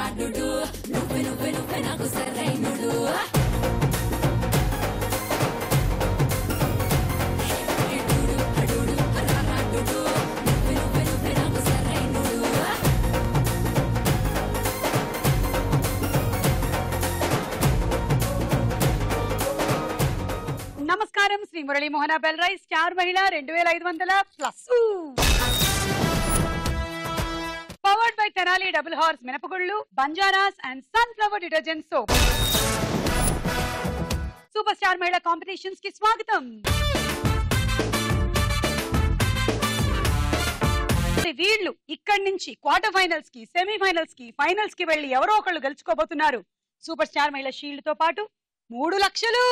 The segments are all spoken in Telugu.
నమస్కారం శ్రీ మురళీ మోహన బెల్రాయ్ స్టార్ మహిళ రెండు వేల ఐదు వందల plus powered by Tenali double horse మినపగుళ్ళు Banjaras and sunflower detergent soap super star Mahila competitions కి స్వాగతం మరి వీళ్ళు ఇక్కడి నుంచి క్వార్టర్ ఫైనల్స్ కి సెమీఫైనల్స్ కి ఫైనల్స్ కి వెళ్లి ఎవరో ఒకళ్ళు గెలుచుకోబోతున్నారు సూపర్ స్టార్ మహిళ షీల్డ్ తో పాటు మూడు లక్షలు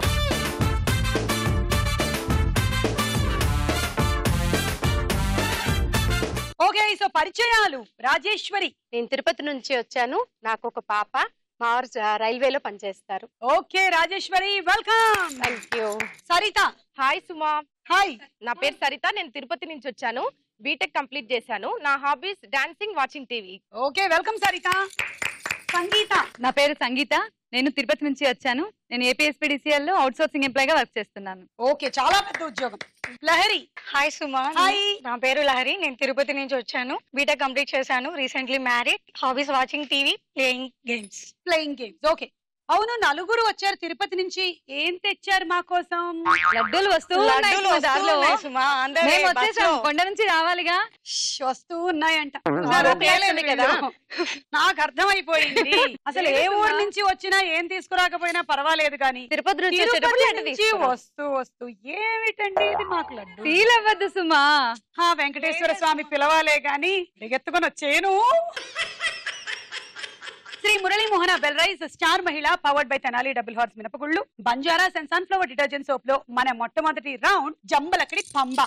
ఓకే సో పరిచయాలు రాజేశ్వరి నేను తిరుపతి నుంచి వచ్చాను నాకు ఒక పాప మా వారు జ- రైల్వేలో పనిచేస్తారు okay Rajeshwari welcome thank you Saritha hi Suma hi నా పేరు సరిత నేను తిరుపతి నుంచి వచ్చాను బీటెక్ కంప్లీట్ చేశాను నా hobbies dancing watching TV okay welcome Saritha Sangeetha నా పేరు సంగీత నేను తిరుపతి నుంచి వచ్చాను నేను ఏపీఎస్పీడీసీఎల్ లో అవుట్ సోర్సింగ్ ఎంప్లాయ్ గా వర్క్ చేస్తున్నాను ఓకే చాలా పెద్ద ఉద్యోగం లహరి హాయ్ సుమా హాయ్ నా పేరు లహరి నేను తిరుపతి నుంచి వచ్చాను బీటెక్ కంప్లీట్ చేశాను recently married hobbies watching TV playing games playing games okay అవును నలుగురు వచ్చారు తిరుపతి నుంచి ఏం తెచ్చారు మా కోసం లడ్డూలు వస్తూ ఉన్నాయి లడ్డూలు సుమా వస్తూ దారిలో. ఉన్నాయి సుమా అందరూ మేము బస్సులో. వచ్చేసాం కొండ నుంచి రావాలిగా ష్, వస్తూ ఉన్నాయంట సరే, తేలేదు కదా. వీళ్ళు. నాకు అర్థమైపోయింది అసలు ఏ ఊరు నుంచి వచ్చినా ఏం తీసుకురాకపోయినా పర్వాలేదు కానీ తిరుపతి నుంచి వచ్చేటప్పుడు తిరుపతి లడ్డు నుంచి తీసుకున్నాం. వస్తూ వస్తూ ఏమిటండి ఇది మాకు లడ్డు ఫీల్ అవ్వద్దు సుమా ఆ వెంకటేశ్వర స్వామి పిలవాలే గాని ఎత్తుకొని వచ్చేను Shri Murali Mohana bell rice star Mahila powered by Tenali double horse మినపగుళ్ళు Banjaras and sunflower detergent soap లో మన మొట్టమొదటి రౌండ్ జంబలకడి పంబ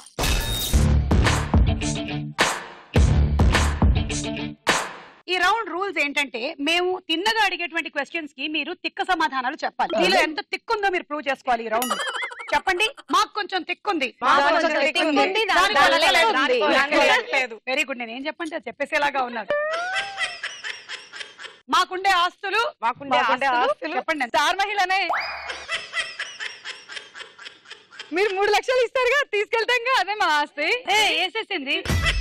ఈ రౌండ్ రూల్స్ ఏంటంటే మేము తిన్నగా అడిగేటువంటి క్వశ్చన్స్ కి మీరు తిక్క సమాధానాలు చెప్పాలి మీలో ఎంత తిక్కుందో మీరు ప్రూవ్ చేసుకోవాలి ఈ రౌండ్ చెప్పండి మాకు కొంచెం తిక్కుంది మాకు మాకు కొంచెం కొంచెం తిక్కుంది. తిక్కుంది. దానికి దానికి లెక్క లెక్క ఉంది. లేదు. దానికి దానికి లెక్క లెక్క లేదు వెరీ గుడ్ నేను ఏం చెప్పంటే అది చెప్పేసేలాగా ఉన్నారు మాకుండే ఆస్తులు మాకుండే మాకుండే ఆస్తులు ఆస్తులు చెప్పండి స్టార్ మహిళనే మీరు మూడు లక్షలు ఇస్తారుగా తీసుకెళ్తాంగా అదే మా ఆస్తి ఏ వేసేసింది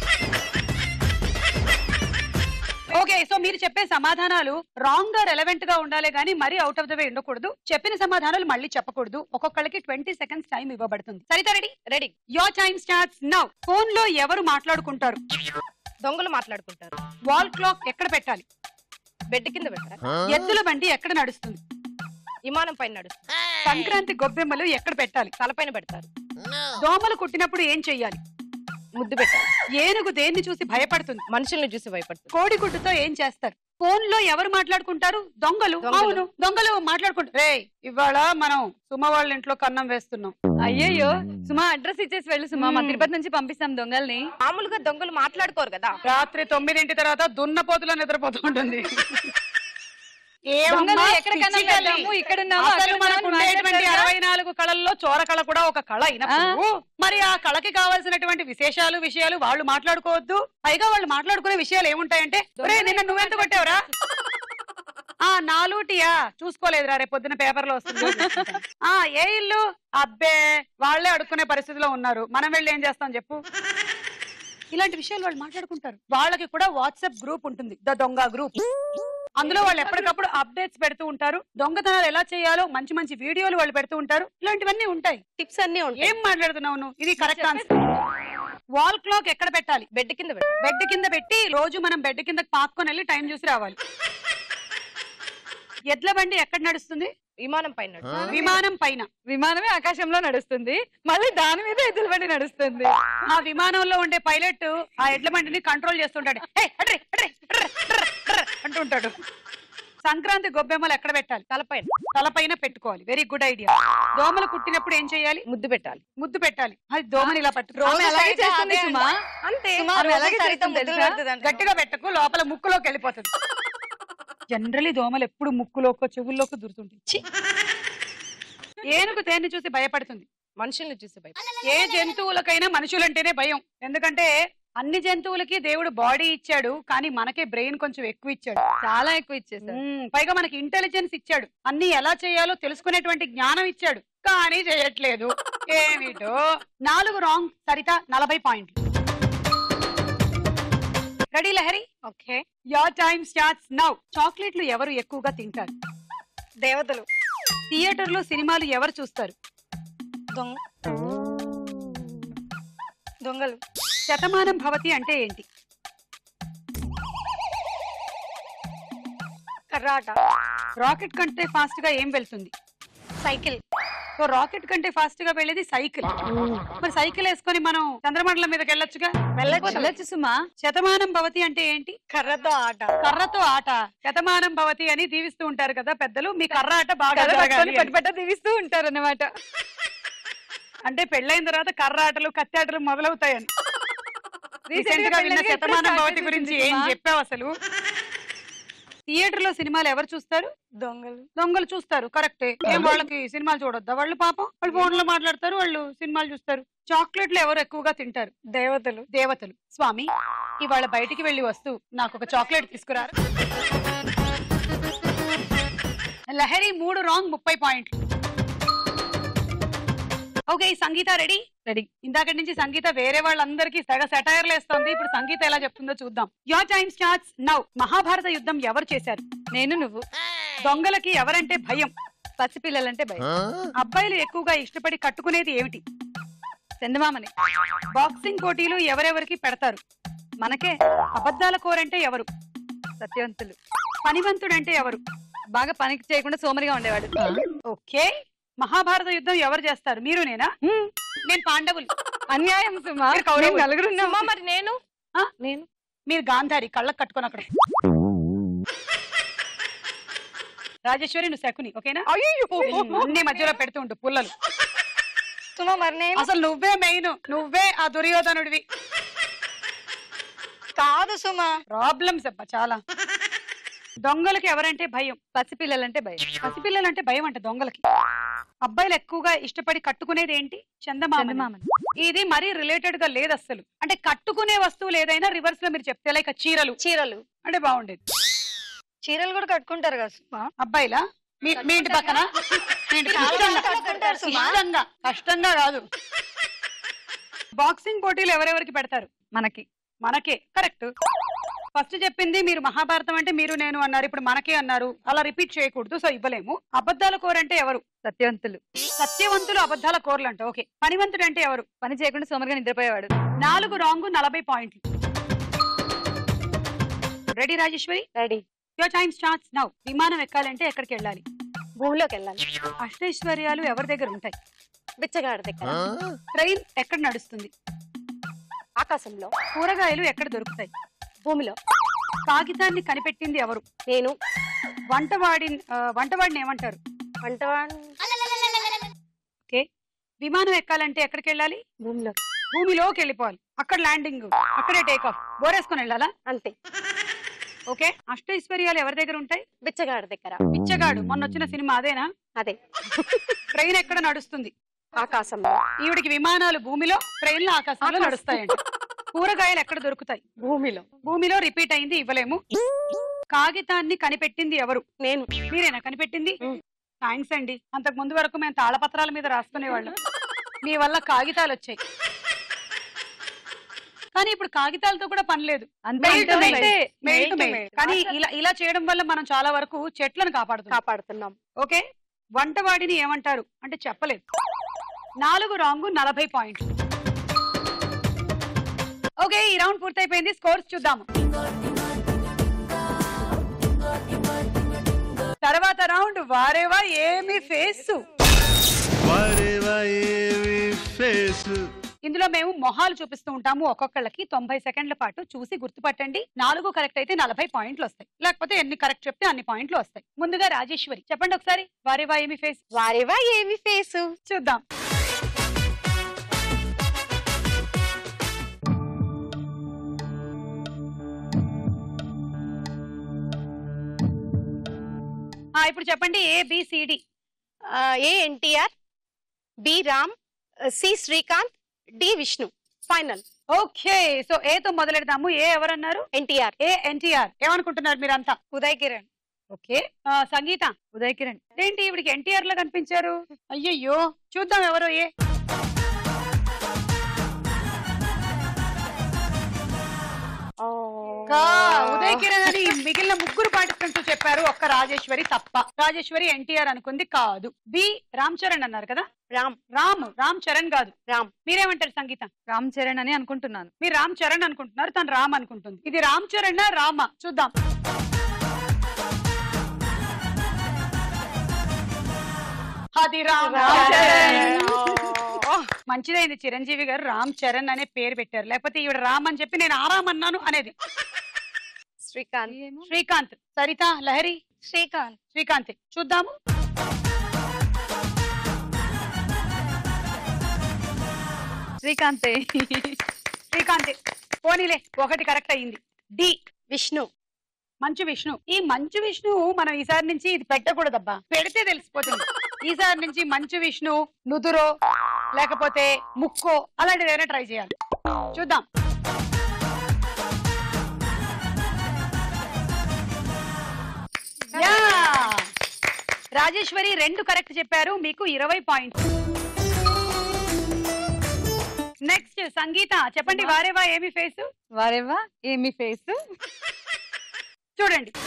ఓకే సో మీరు చెప్పే సమాధానాలు రాంగ్ గా రెలవెంట్ గా ఉండాలి గానీ మరీ అవుట్ ఆఫ్ ద వే ఉండకూడదు చెప్పిన సమాధానాలు మళ్ళీ చెప్పకూడదు ఒక్కొక్కరికి ట్వంటీ సెకండ్స్ టైం ఇవ్వబడుతుంది Sarita ready ready your time starts now phone లో ఎవరు మాట్లాడుకుంటారు దొంగలు మాట్లాడుకుంటారు వాల్ క్లాక్ ఎక్కడ పెట్టాలి బెడ్ కింద పెట్టారు ఎద్దుల బండి ఎక్కడ నడుస్తుంది విమానం పైన నడుస్తారు సంక్రాంతి గొబ్బెమ్మలు ఎక్కడ పెట్టాలి తలపైన పెడతారు దోమలు కుట్టినప్పుడు ఏం చెయ్యాలి ముద్దు పెట్టారు ఏనుగు దేన్ని చూసి భయపడుతుంది మనుషుల్ని చూసి భయపడుతుంది కోడి గుడ్డుతో ఏం చేస్తారు ఫోన్ లో ఎవరు మాట్లాడుకుంటారు దొంగలు దొంగలు. అవును దొంగలు మాట్లాడుకుంటారు రే ఇవాళ మనం సుమ వాళ్ళ ఇంట్లో కన్నం వేస్తున్నాం అయ్యయ్యో సుమా అడ్రస్ ఇచ్చేసి వెళ్ళు సుమా మా మ్మ్. తిరుపతి నుంచి పంపిస్తాం దొంగల్ని మామూలుగా దొంగలు మాట్లాడుకోరు కదా రాత్రి తొమ్మిదింటి తర్వాత దున్నపోతులో నిద్రపోతూ ఉంటుంది దొంగలు ఏమమ్మా, ఎక్కడికన్నా పిచ్చి తల్లి. వెళ్దాము, ఇక్కడ ఉన్నాము, అసలు అక్కడ మనకు ఉన్నాము, ఉండేటువంటి మాట్లాడతారుగా? అరవై నాలుగు కళల్లో చోర కళ కూడా ఒక కళ అయినప్పుడు మరి ఆ కళకి కావాల్సినటువంటి విశేషాలు విషయాలు వాళ్ళు మాట్లాడుకోవద్దు పైగా వాళ్ళు మాట్లాడుకునే విషయాలు ఏముంటాయంటే "ఒరేయ్, నిన్న నువ్వెంత కొట్టావురా ఆ నాలుటియా చూసుకోలేదురా రేపు పొద్దున పేపర్ లో వస్తుంది ఆ ఏ ఇల్లు అబ్బే వాళ్ళే అడుక్కునే పరిస్థితిలో ఉన్నారు మనం వెళ్ళి ఏం చేస్తాం చెప్పు ఇలాంటి విషయాలు వాళ్ళు మాట్లాడుకుంటారు వాళ్ళకి కూడా వాట్సాప్ గ్రూప్ ఉంటుంది ద దొంగ గ్రూప్ అందులో వాళ్ళు ఎప్పటికప్పుడు అప్డేట్స్ పెడుతూ ఉంటారు దొంగతనాలు ఎలా చేయాలో మంచి మంచి వీడియోలు వాళ్ళు పెడుతూ ఉంటారు ఇలాంటివన్నీ ఉంటాయి టిప్స్ అన్ని ఉంటాయి ఏం మాట్లాడుతున్నావు నువ్వు ఇది కరెక్ట్ ఆన్సర్ వాల్ క్లాక్ ఎక్కడ పెట్టాలి బెడ్ కింద పెట్టారు బెడ్ కింద పెట్టి రోజు మనం బెడ్ కింద పాక్కొని వెళ్ళి టైం చూసి రావాలి ఎడ్ల బండి ఎక్కడ నడుస్తుంది విమానం పైన నడుస్తారు విమానం పైన విమానమే ఆకాశంలో నడుస్తుంది మళ్ళీ దాని మీద ఎద్దుల బండి నడుస్తుంది ఆ విమానంలో ఉండే పైలట్ ఆ ఎడ్ల బండిని కంట్రోల్ చేస్తుంటాడు "ఏయ్, అట్రే, అట్రే, అట్రే, అట్రే, అట్రే" అంటుంటాడు సంక్రాంతి గొబ్బెమ్మలు ఎక్కడ పెట్టాలి తలపైన తలపైన పెట్టుకోవాలి వెరీ గుడ్ ఐడియా దోమలు కుట్టినప్పుడు ఏం చేయాలి ముద్దు పెట్టాలి ముద్దు పెట్టాలి అది దోమని ఇలా పట్టుకో ఆమె అలాగే చేస్తుంది సుమా అంతే సుమా ఆమె రోజు ఎలాగే సరిత చేస్తుంది ముద్దులు తెలుసా? పెడుతుందంట. గట్టిగా పెట్టకు లోపల ముక్కులోకి వెళ్ళిపోతుంది జనరలీ దోమలు ఎప్పుడు ముక్కులోకో చెవుల్లోకి దూరుతుంటాయి ఛీ! ఏనుగు తేన్ని చూసి భయపడుతుంది మనుషుల్ని చూసి భయపడుతుంది ఏ జంతువులకైనా మనుషులంటేనే భయం ఎందుకంటే అన్ని జంతువులకి దేవుడు బాడీ ఇచ్చాడు కానీ మనకే బ్రెయిన్ కొంచెం ఎక్కువ ఇచ్చాడు చాలా ఎక్కువ ఇచ్చేసారు మ్మ్. పైగా మనకి ఇంటెలిజెన్స్ ఇచ్చాడు అన్ని ఎలా చేయాలో తెలుసుకునేటువంటి జ్ఞానం ఇచ్చాడు కానీ చేయట్లేదు ఏమిటో నాలుగు రాంగ్ సరిత నలభై పాయింట్లు ready Lahari okay your time starts now చాక్లెట్లు ఎవరు ఎక్కువగా తింటారు దేవతలు థియేటర్ లో సినిమాలు ఎవరు చూస్తారు దొంగ దొంగలు శతమానం భవతి అంటే ఏంటి కర్రాట రాకెట్ కంటే ఫాస్ట్ గా ఏం వెళ్తుంది సైకిల్ సో రాకెట్ కంటే ఫాస్ట్ గా వెళ్ళేది సైకిల్ మరి సైకిల్ వేసుకొని మనం చంద్రమండలం మీదకి వెళ్ళొచ్చుగా వెళ్ళొచ్చు వెళ్ళొచ్చు సుమా శతమానం భవతి అంటే ఏంటి కర్రతో ఆట కర్రతో ఆట శతమానం భవతి అని దీవిస్తూ ఉంటారు కదా పెద్దలు మీ కర్ర ఆట బాగా కర్ర జరగాలి పట్టుకొని అని. పట్టు పట్ట దీవిస్తూ ఉంటారు అన్నమాట అంటే పెళ్ళైన తర్వాత కర్ర ఆటలు కత్తి ఆటలు మొదలవుతాయని Recent రీసెంట్ గా గా విన్న పెళ్ళైన శతమానం ఎప్పుడు భవతి start గురించి చేసింది ఏం సుమా? చెప్పావు అసలు థియేటర్ లో సినిమాలు ఎవరు చూస్తారు దొంగలు దొంగలు చూస్తారు కరెక్టే ఏం వాళ్ళకి సినిమాలు చూడొద్దా వాళ్ళు పాపం వాళ్ళు ఫోన్ లో మాట్లాడతారు వాళ్ళు సినిమాలు చూస్తారు చాక్లెట్లు ఎవరు ఎక్కువగా తింటారు దేవతలు దేవతలు స్వామి ఇవాళ బయటికి వెళ్ళి వస్తూ నాకు ఒక చాక్లెట్ తీసుకురారు లహరి మూడు రాంగ్ ముప్పై పాయింట్లు ఓకే సంగీత రెడీ రెడీ ఇందాక నుంచి సంగీత వేరే వాళ్ళందరికీ తెగ సెటైర్లు వేస్తోంది ఇప్పుడు సంగీత ఎలా చెప్తుందో చూద్దాం your time starts now Mahabharata యుద్ధం ఎవరు చేశారు నేను నువ్వు దొంగలకి ఎవరంటే భయం పసిపిల్లలంటే భయం అబ్బాయిలు ఎక్కువగా ఇష్టపడి కట్టుకునేది ఏమిటి చందమామని బాక్సింగ్ పోటీలు ఎవరెవరికి పెడతారు మనకే అబద్ధాల కోరంటే ఎవరు సత్యవంతులు పనివంతుడంటే ఎవరు బాగా పనికి చేయకుండా సోమరిగా ఉండేవాడు ఓకే మహాభారత యుద్ధం ఎవరు చేస్తారు మీరు నేనా నేను పాండవులు అన్యాయం సుమా మీరు కౌరవులు. మేము నలుగురు ఉన్నాం. అమ్మా మరి నేను ఆ? నేను మీరు గాంధారి కళ్ళకు కట్టుకొని అక్కడ రాజేశ్వరి నువ్వు శకుని ఓకేనా అన్ని మధ్యలో పెడుతూ ఉండు పుల్లలు సుమా మరి నేను అసలు నువ్వే మెయిన్ నువ్వే ఆ దుర్యోధనుడివి కాదు సుమా ప్రాబ్లమ్స్ అబ్బా చాలా దొంగలకి ఎవరంటే భయం పసిపిల్లలంటే భయం పసిపిల్లలంటే భయం అంట దొంగలకి అబ్బాయిలు ఎక్కువగా ఇష్టపడి కట్టుకునేది ఏంటి చందమామ చందమామని ఇది మరీ రిలేటెడ్ గా లేదు అస్సలు అంటే కట్టుకునే వస్తువులు ఏదైనా రివర్స్ లో మీరు చెప్తే లైక్ చీరలు చీరలు అంటే బాగుండేది చీరలు కూడా కట్టుకుంటారు కదా సుమా అబ్బాయిలా మీ మీ ఇంటి పక్కన మీ ఇంటి చాలా మంది ఇష్టంగా. కట్టుకుంటారు సుమా. ఇష్టంగా కష్టంగా కాదు బాక్సింగ్ పోటీలు ఎవరెవరికి పెడతారు మనకి మనకే కరెక్ట్ ఫస్ట్ చెప్పింది మీరు మహాభారతం అంటే మీరు నేను అన్నారు ఇప్పుడు మనకే అన్నారు అలా రిపీట్ చేయకూడదు సో ఇవ్వలేము అబద్ధాల కోరంటే ఎవరు సత్యవంతులు సత్యవంతులు అబద్ధాల కోరలు అంట ఓకే పనివంతుడు అంటే ఎవరు పని చేయకుండా సోమరిగా నిద్రపోయేవాడు నాలుగు రాంగ్ నలభై పాయింట్లు ready Rajeshwari ready your time starts now విమానం ఎక్కాలంటే ఎక్కడికి వెళ్ళాలి భూమిలోకి వెళ్ళాలి అష్టైశ్వర్యాలు ఎవరి దగ్గర ఉంటాయి బిచ్చగాడి దగ్గర ట్రైన్ ఎక్కడ నడుస్తుంది ఆకాశంలో కూరగాయలు ఎక్కడ దొరుకుతాయి భూమిలో కాగితాన్ని కనిపెట్టింది ఎవరు నేను వంటవాడి ఆ, వంటవాడిని ఏమంటారు వంటవాడు ఓకే విమానం ఎక్కాలంటే ఎక్కడికి వెళ్ళాలి భూమిలో భూమిలోకి వెళ్ళిపోవాలి అక్కడ ల్యాండింగ్ అక్కడే టేక్ ఆఫ్ బోరేసుకొని వెళ్ళాలా అంతే ఓకే అష్టైశ్వర్యాలు ఎవరి దగ్గర ఉంటాయి బిచ్చగాడి దగ్గర పిచ్చగాడు మొన్న వచ్చిన సినిమా అదేనా అదే ట్రైన్ ఎక్కడ నడుస్తుంది ఆకాశంలో ఈవిడికి విమానాలు భూమిలో ట్రైన్లు ఆకాశంలో ఆకాశం. నడుస్తాయండి కూరగాయలు ఎక్కడ దొరుకుతాయి భూమిలో భూమిలో రిపీట్ అయింది ఇవ్వలేము కాగితాన్ని కనిపెట్టింది ఎవరు నేను మీరేనా కనిపెట్టింది మ్. థ్యాంక్స్ అండి అంతకు ముందు వరకు మేము తాళపత్రాల మీద రాసుకునేవాళ్ళం మీ వల్ల కాగితాలు వచ్చాయి కానీ ఇప్పుడు కాగితాలతో కూడా పని లేదు అంతే Mail to mail. అంటే Mail to to mail. mail. కానీ ఇలా ఇలా చేయడం వల్ల మనం చాలా వరకు చెట్లను కాపాడుతున్నాం కాపాడుతున్నాం ఓకే వంటవాడిని ఏమంటారు అంటే చెప్పలేదు నాలుగు రాంగు నలభై పాయింట్లు ఓకే ఈ రౌండ్ పూర్తయిపోయింది స్కోర్స్ చూద్దాము తర్వాత రౌండ్ వారేవా ఏమి ఫేస్ వారేవా ఏవి ఫేసు ఇందులో మేము మొహాలు చూపిస్తూ ఉంటాము ఒక్కొక్కళ్ళకి తొంభై సెకండ్ల పాటు చూసి గుర్తుపట్టండి నాలుగు కరెక్ట్ అయితే నలభై పాయింట్లు వస్తాయి లేకపోతే ఎన్ని కరెక్ట్ చెప్తే అన్ని పాయింట్లు వస్తాయి ముందుగా రాజేశ్వరి చెప్పండి ఒకసారి వారేవా ఏమి ఫేస్ వారేవా ఏమి ఫేసు చూద్దాం ఆ, ఇప్పుడు చెప్పండి A B C D A NTR B Ram C Srikanth D Vishnu final okay so A తో మొదలెడదాము ఏ ఎవరన్నారు ఎన్టీఆర్ ఏ ఎన్టీఆర్ ఏమనుకుంటున్నారు మీరంతా ఉదయ్ కిరణ్ ఓకే ఆ, సంగీత ఉదయ్ కిరణ్ ఏంటి ఇవిడికి ఎన్టీఆర్ లో కనిపించారు అయ్యయ్యో చూద్దాం ఎవరో ఏ కా ఉదయ్ కిరణ్ అని మిగిలిన ముగ్గురు పార్టిసిపెంట్స్ చెప్పారు ఒక్క రాజేశ్వరి తప్ప రాజేశ్వరి ఎన్టీఆర్ అనుకుంది కాదు బి రామ్ చరణ్ అన్నారు కదా రామ్ రామ్ రామ్ చరణ్ కాదు రామ్ మీరేమంటారు సంగీత రామ్ చరణ్ అని అనుకుంటున్నాను మీరు రామ్ చరణ్ అనుకుంటున్నారు తను రామ్ అనుకుంటుంది ఇది రామ్ చరణ్ రామ చూద్దాం అది రామ్ చరణ్ మంచిదైంది చిరంజీవి గారు రామ్ చరణ్ అనే పేరు పెట్టారు లేకపోతే ఈవిడ రామ్ అని చెప్పి నేను ఆరామ్ అన్నాను అనేది శ్రీకాంత్ శ్రీకాంత్ సరిత లహరి శ్రీకాంత్ శ్రీకాంత్ చూద్దాము శ్రీకాంతే శ్రీకాంత్ పోనీలే ఒకటి కరెక్ట్ అయ్యింది డి విష్ణు మంచు విష్ణు ఈ మంచు విష్ణు మనం ఈసారి నుంచి ఇది పెట్టకూడదబ్బా పెడితే తెలిసిపోతుంది ఈసారి నుంచి మంచు విష్ణు నుదురో లేకపోతే ముక్కో అలాంటిది ఏదైనా ట్రై చేయాలి చూద్దాం యా! రాజేశ్వరి రెండు కరెక్ట్ చెప్పారు మీకు ఇరవై పాయింట్స్ నెక్స్ట్ సంగీత చెప్పండి వారేవా ఏమి ఫేస్ వారేవా ఏమి ఫేస్ చూడండి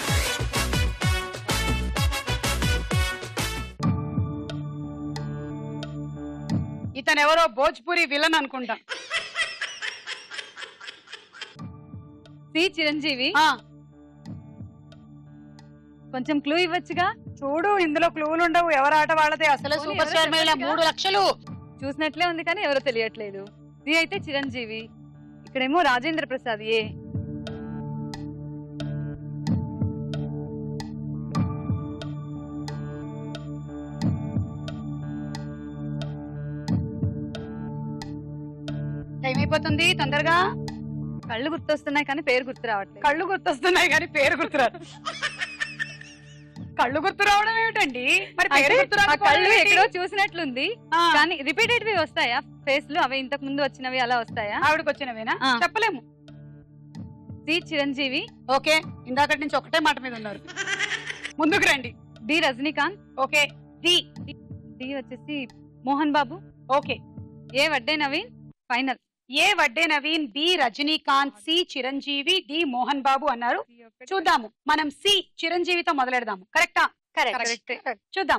ఇతను ఎవరో భోజ్పురి విలన్ అనుకుంటా సి చిరంజీవి ఆ, కొంచెం క్లూ ఇవ్వచ్చుగా చూడు ఇందులో క్లూలు ఉండవు ఎవరు ఆట వాళ్ళదే అసలే పోనీ, సూపర్ ఎవరో స్టార్ మహిళ చెప్పొచ్చుగా. మూడు లక్షలు చూసినట్లే ఉంది కానీ ఎవరో తెలియట్లేదు సి అయితే చిరంజీవి ఇక్కడేమో రాజేంద్ర ప్రసాద్ ఏ టైం అయిపోతుంది తొందరగా కళ్ళు గుర్తొస్తున్నాయి కానీ పేరు గుర్తు రావట్లేదు కళ్ళు గుర్తొస్తున్నాయి కానీ పేరు గుర్తురాదు కళ్ళు గుర్తు రావడం ఏమిటండి మరి పేరు అంటే గుర్తు ఆ రాకపోవడం కళ్ళు ఏంటి? ఎక్కడో చూసినట్లుంది ఆ, కానీ రిపీటెడ్ వి వస్తాయా ఫేస్ లు అవి ఇంతకు ముందు వచ్చినవి అలా వస్తాయా ఆవిడకి వచ్చినవేనా ఆ. చెప్పలేము సి చిరంజీవి ఓకే ఇందాకటి నుంచి ఒకటే మాట మీద ఉన్నారు ముందుకు రండి D Rajinikanth okay D D వచ్చేసి Mohan Babu okay A Vadde Naveen final A Vadde Naveen B Rajinikanth C Chiranjeevi D Mohan Babu అన్నారు చూద్దాము మనం సి చిరంజీవితో మొదలెడదాము కరెక్టా కరెక్ట్ చూద్దాం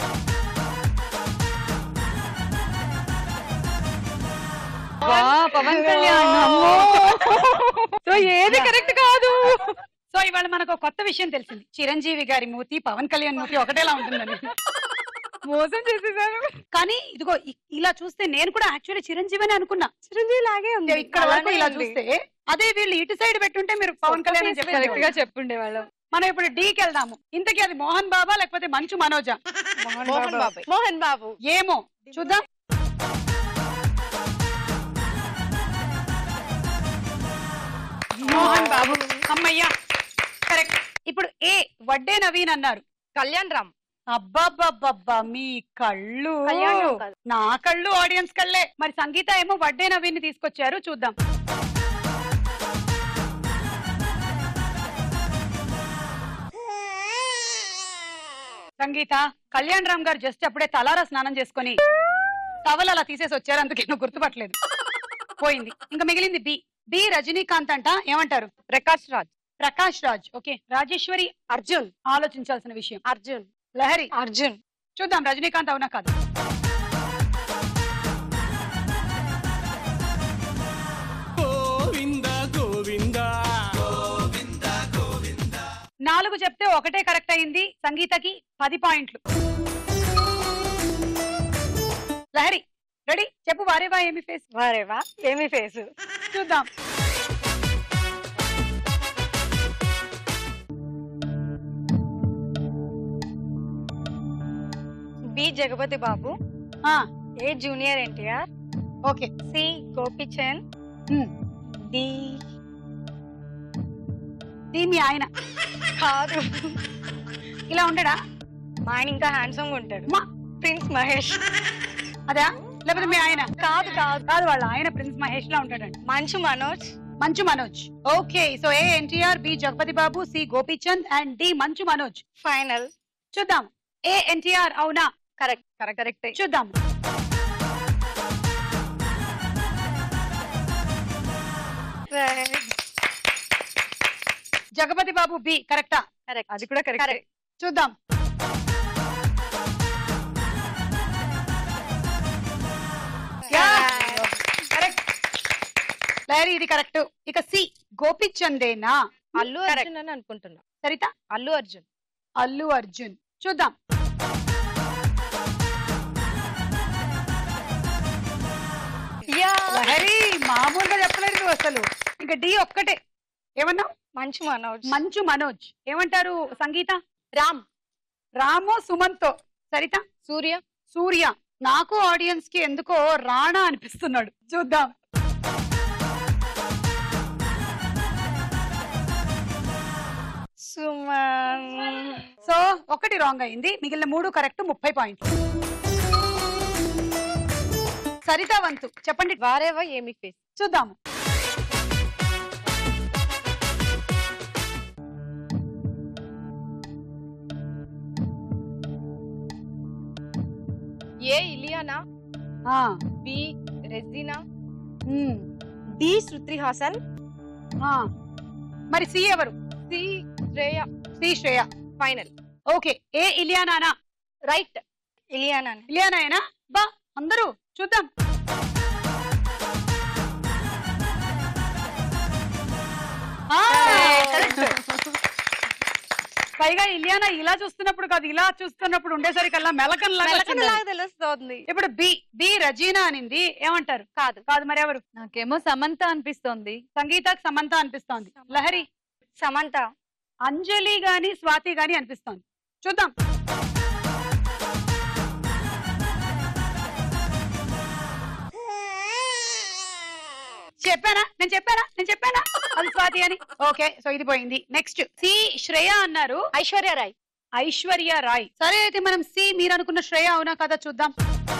వా పవన్ కళ్యాణ్ అమ్మో. సో ఏది కరెక్ట్ కాదు సో ఇవాళ మనకు ఒక కొత్త విషయం తెలిసింది చిరంజీవి గారి మూతి పవన్ కళ్యాణ్ మూతి ఒకటేలా ఉంటుందని మోసం చేసేసారు కానీ ఇదిగో ఇ- ఇలా చూస్తే నేను కూడా యాక్చువల్లీ చిరంజీవి అని అనుకున్నా చిరంజీవి లాగే ఉంది ఇక్కడ వరకు అలానే ఇలా ఉంది. చూస్తే అదే వీళ్ళు ఇటు సైడ్ పెట్టుంటే మీరు పవన్ కళ్యాణ్ అని కరెక్ట్ గా చెప్పారు చెప్పుండే వాళ్ళం మనం ఇప్పుడు డీకి వెళ్దాము ఇంతకీ అది మోహన్ బాబా లేకపోతే మంచు మనోజా మోహన్ బాబాయ్ మోహన్ బాబు ఏమో చూద్దాం మోహన్ బాబు అమ్మయ్యా కరెక్ట్ ఇప్పుడు ఏ వడ్డే నవీన్ అన్నారు కళ్యాణ్ రామ్ అబ్బాబ్బాబ్బా మీ కళ్ళు కళ్యాణం కాదు. నా కళ్ళు ఆడియన్స్ కళ్ళే మరి సంగీత ఏమో వడ్డే నవీన్ ని తీసుకొచ్చారు చూద్దాం సంగీత కళ్యాణ్ రామ్ గారు జస్ట్ అప్పుడే తలారా స్నానం చేసుకొని టవల్ అలా తీసేసి వచ్చారు అందుకే నువ్వు గుర్తుపట్టలేదు పోయింది ఇంకా మిగిలింది బి బి రజనీకాంత్ అంట ఏమంటారు ప్రకాష్ రాజ్ ప్రకాష్ రాజ్ ఓకే రాజేశ్వరి అర్జున్ ఆలోచించాల్సిన విషయం అర్జున్ లహరి అర్జున్ చూద్దాం రజనీకాంత్ అవునా కాదు గోవింద గోవింద నాలుగు చెప్తే ఒకటే కరెక్ట్ అయింది సంగీతకి పది పాయింట్లు లహరి రెడీ చెప్పు వారేవా ఏమి ఫేస్ వారేవా ఏమి ఫేస్ చూద్దాం బి జగపతి బాబు ఆ, A junior NTR okay C Gopichand Hmm. D దీ మీ ఆయన కాదు ఇలా ఉండడా మా ఆయన ఇంకా హ్యాండ్సమ్ ఉంటాడు మా ప్రిన్స్ మహేష్ అదా లేకపోతే మీ ఆయన కాదు కాదు కాదు వాళ్ళ ఆయన ప్రిన్స్ మహేష్ లా ఉంటాడండి Manchu Manoj Manchu Manoj okay so A NTR B Jagapathi Babu C Gopichand and D Manchu Manoj final చూద్దాం ఏ ఎన్టీఆర్ అవునా కరెక్ట్ కరెక్ట్ కరెక్ట్ చూద్దాం జగపతి బాబు బి కరెక్టా కరెక్ట్ అది కూడా కరెక్ట్ Correct. చూద్దాం కరెక్ట్ లహరి ఇది కరెక్ట్ ఇక సి గోపిచందేనా అల్లు అర్జున్ అని అనుకుంటున్నా సరిత అల్లు అర్జున్ అల్లు అర్జున్ చూద్దాం లహరి మామూలుగా చెప్పలేదు నువ్వు అసలు ఇంకా డి ఒక్కటే ఏమన్నావు మంచు మనోజ్ మంచు మనోజ్ ఏమంటారు సంగీత రామ్ రామో సుమంతో సరిత సూర్య సూర్య నాకు ఆడియన్స్ కి ఎందుకో రాణా అనిపిస్తున్నాడు చూద్దాం సుమన్ సో ఒకటి రాంగ్ అయింది మిగిలిన మూడు కరెక్ట్ ముప్పై పాయింట్లు సరిత వంతు చెప్పండి వారేవా ఏమి ఫేస్ చూద్దాము ఏ ఇలియానా ఆ, బి రెజినా ఉమ్, డి శృతి హాసన్ ఆ. మరి సి ఎవరు C Shreya C Shreya final okay A ఇలియానానా రైట్ ఇలియానా ఇలియానాయనా బా అందరూ చూద్దాం ఆ, correct. పైగా ఇలియానా ఇలా చూస్తున్నప్పుడు కాదు ఇలా చూస్తున్నప్పుడు ఉండేసరికల్లా మెలకన్ లాగా తెలుస్తోంది ఇప్పుడు బి బి రజీనా అనింది ఏమంటారు కాదు కాదు మరి ఎవరు నాకేమో సమంత అనిపిస్తోంది సంగీతకు సమంత అనిపిస్తోంది లహరి సమంత అంజలి గాని స్వాతి గాని అనిపిస్తోంది చూద్దాం చెప్పానా నేను చెప్పానా నేను చెప్పానా అది స్వాతి అని ఓకే సో ఇది పోయింది నెక్స్ట్ సి శ్రేయ అన్నారు ఐశ్వర్య రాయ్ ఐశ్వర్య రాయ్ సరే అయితే మనం సి మీరు అనుకున్న శ్రేయ అవునా కదా చూద్దాం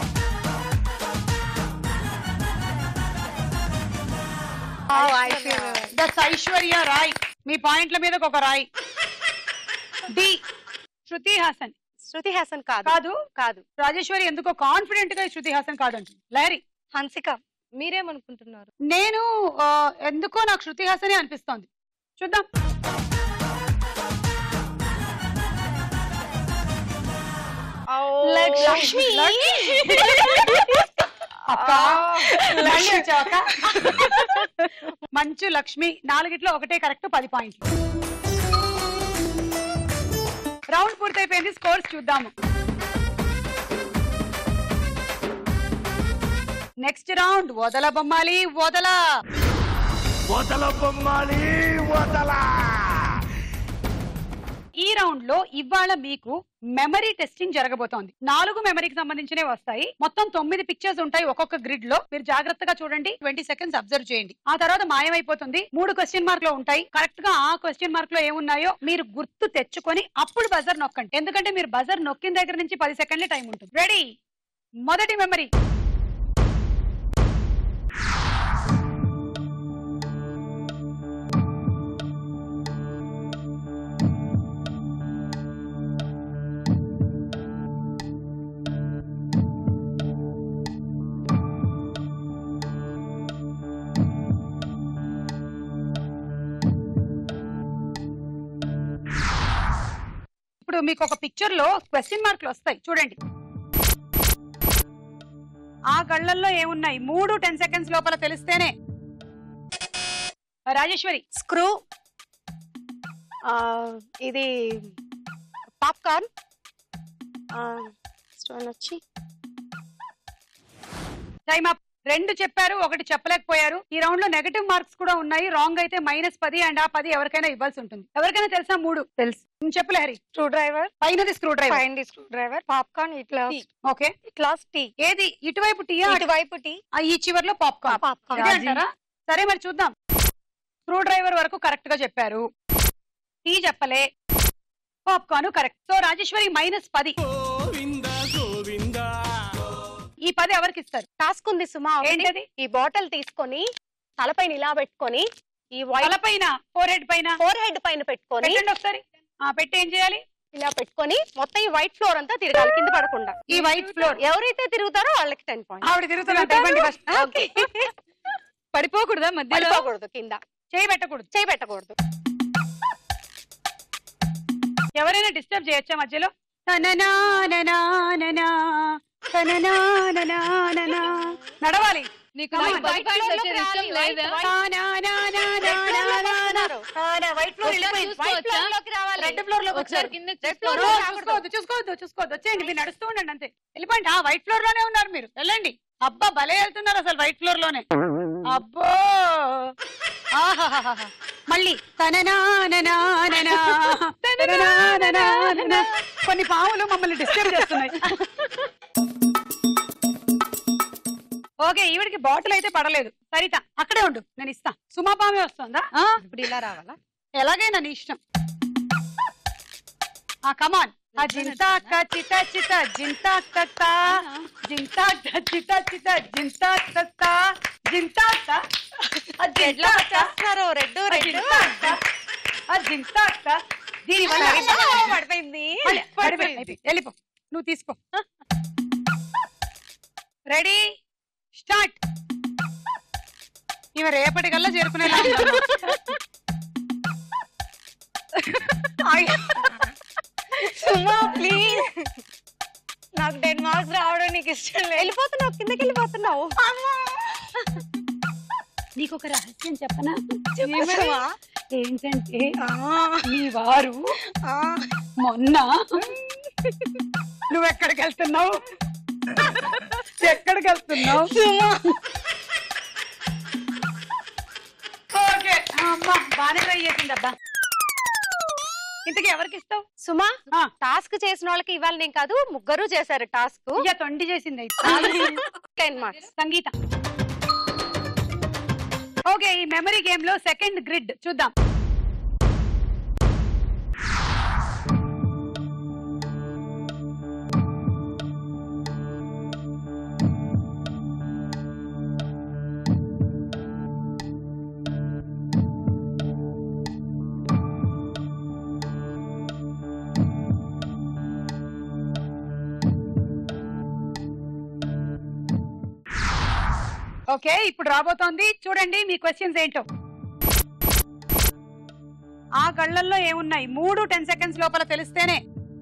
దట్స్ ఐశ్వర్య రాయ్ మీ పాయింట్ల మీద ఒక రాయ్ డి శృతి హాసన్ శృతి హాసన్ కాదు కాదు కాదు రాజేశ్వరి ఎందుకో కాన్ఫిడెంట్ గా శృతి హాసన్ కాదంటుంది లహరి హన్సిక మీరేమనుకుంటున్నారు నేను ఆ, ఎందుకో నాకు శృతి హాసనే అనిపిస్తోంది చూద్దాం లక్ష్మి అక్క మళ్ళీ వచ్చావా అక్క? మంచు లక్ష్మి నాలుగిట్లో ఒకటే కరెక్ట్ పది పాయింట్లు రౌండ్ పూర్తయిపోయింది స్కోర్స్ చూద్దాము నెక్స్ట్ రౌండ్ వదల బొమ్మాలి వదల వదల బొమ్మాలి వదల ఈ రౌండ్ లో ఇవాళ మీకు మెమరీ టెస్టింగ్ జరగబోతోంది నాలుగు మెమరీకి సంబంధించినవి వస్తాయి మొత్తం తొమ్మిది పిక్చర్స్ ఉంటాయి ఒక్కొక్క గ్రిడ్ లో మీరు జాగ్రత్తగా చూడండి ట్వంటీ సెకండ్స్ అబ్జర్వ్ చేయండి ఆ తర్వాత మాయమైపోతుంది మూడు క్వశ్చన్ మార్క్ లో ఉంటాయి కరెక్ట్ గా ఆ క్వశ్చన్ మార్క్ లో ఏమున్నాయో మీరు గుర్తు తెచ్చుకొని అప్పుడు బజర్ నొక్కండి ఎందుకంటే మీరు బజర్ నొక్కిన దగ్గర నుంచి పది సెకండ్లే టైం ఉంటుంది రెడీ మొదటి మెమరీ ఇప్పుడు మీకు ఒక పిక్చర్ లో క్వశ్చన్ మార్కులు వస్తాయి చూడండి ఆ కళ్ళల్లో ఏమున్నాయి మూడు టెన్ సెకండ్స్ లోపల తెలిస్తేనే రాజేశ్వరి స్క్రూ ఇది పాప్కార్న్ స్టోన్ వచ్చి టైం అప్ రెండు చెప్పారు ఒకటి చెప్పలేకపోయారు ఈ రౌండ్ లో నెగటివ్ మార్క్స్ కూడా ఉన్నాయి రాంగ్ అయితే మైనస్ పది అండ్ ఆ పది ఎవరికైనా ఇవ్వాల్సి ఉంటుంది ఎవరికైనా తెలుసా మూడు తెలుసు చెప్పలే హరి స్క్రూ డ్రైవర్ పైనది screwdriver fine the screwdriver popcorn ఇట్లా ఓకే క్లాస్ టీ ఏది ఇటువైపు టీయా ఇటువైపు టీ ఈ చివర్లో పాప్కార్న్ పాప్కార్న్ ఇదే అంటారా సరే మరి చూద్దాం స్క్రూ డ్రైవర్ వరకు కరెక్ట్ గా చెప్పారు టీ చెప్పలే popcorn correct so Rajeshwari minus పది గోవింద గోవింద ఈ పది ఎవరికి ఇస్తారు టాస్క్ ఉంది సుమా ఒకటి. ఏంటది ఈ బాటిల్ తీసుకొని తలపైన ఇలా పెట్టుకొని ఈ వైట్ తల పైన ఫోర్ హెడ్ పైన ఫోర్ హెడ్ పైన పెట్టుకొని పెట్టండి ఒకసారి ఆ పెట్టి ఏం చేయాలి ఇలా పెట్టుకొని మొత్తం ఈ వైట్ ఫ్లోర్ అంతా తిరగాలి కింద పడకుండా ఈ వైట్ ఫ్లోర్ ఎవరైతే తిరుగుతారో వాళ్ళకి టెన్ పాయింట్ ఆవిడ తిరుగుతున్నారు ఇవ్వండి ఫస్ట్ ఓకే పడిపోకూడదా మధ్యలో పడిపోకూడదు కింద చేయి పెట్టకూడదు చేయి పెట్టకూడదు ఎవరైనా డిస్టర్బ్ చేయొచ్చా మధ్యలో తననాననాననా, తననాననాననా. నడవాలి నీకు Come నాకు on. Bike White rides floor వచ్చేది లోకి ఇష్టం రావాలి, లేదా white- తానానానానానానా. తానా, వైట్ ఫ్లోర్ ఒకసారి వెళ్ళిపోయింది. చూసుకోవచ్చా? వైట్ ఫ్లోర్ లోకి రావాలి రెడ్ ఫ్లోర్ లోకి ఒకసారి వచ్చారు కింద Red floor ఓ, లో చూసుకోవద్దు చూసుకోవద్దు చూసుకోవద్దు వచ్చేయండి మీరు నడుస్తూ ఉండండి అంతే వెళ్ళిపోండి ఆ వైట్ ఫ్లోర్ లోనే ఉన్నారు మీరు వెళ్ళండి అబ్బా భలే వెళ్తున్నారు అసలు వైట్ ఫ్లోర్ లోనే అబ్బో ఆహాహాహా. మళ్ళీ తననాననాననా, తననాననాననా. కొన్ని పాములు మమ్మల్ని డిస్టర్బ్ చేస్తున్నాయి ఓకే ఈవిడికి బాటిల్ అయితే పడలేదు సరిత అక్కడే ఉండు నేను ఇస్తా సుమా పామే వస్తుందా ఆ, ఇప్పుడు ఇలా రావాలా ఎలాగైనా నీ ఇష్టం ఆ కమాన్ ఆ జింతా చిత చిత జింతా తత్త జింతా చిత చిత జింతా తత్త జింతా ఎట్లా వచ్చేస్తున్నారు రెడ్ రెడ్ జింతా దీని వల్ల పడిపోయింది మళ్ళీ పడిపోయి, అయిపోయి. వెళ్ళిపో నువ్వు తీసుకో రెడీ స్టార్ట్ ఇవి రేపటికల్లా చేరుకునేలా ఉందమ్మా. సుమా ప్లీజ్ నాకు టెన్ మార్క్స్ రావడం నీకు ఇష్టం లేదు వెళ్ళిపోతున్నావు కిందకి వెళ్ళిపోతున్నావు నీకు ఒక రహస్యం చెప్పనా సుమా. ఏంటంటే ఆ, మీ వారు ఆ. మొన్న నువ్వు ఎక్కడికి వెళ్తున్నావు ఎక్కడికి వెళ్తున్నావు ఓకే అమ్మా బాగానే ట్రై చేసింది అబ్బా ఇంతకీ ఎవరికి ఇస్తావు సుమా ఆ. టాస్క్ చేసిన వాళ్ళకి ఇవాళ నేను కాదు ముగ్గురు చేశారు టాస్క్ ఇక తొండి చేసింది అయితే టెన్ మార్క్స్ సంగీత ఓకే ఈ మెమరీ గేమ్ లో సెకండ్ గ్రిడ్ చూద్దాం ఓకే ఇప్పుడు రాబోతోంది చూడండి మీ క్వశ్చన్స్ ఏంటో ఆ గళ్ళల్లో ఏమున్నాయి మూడు టెన్ సెకండ్స్ లోపల తెలిస్తేనే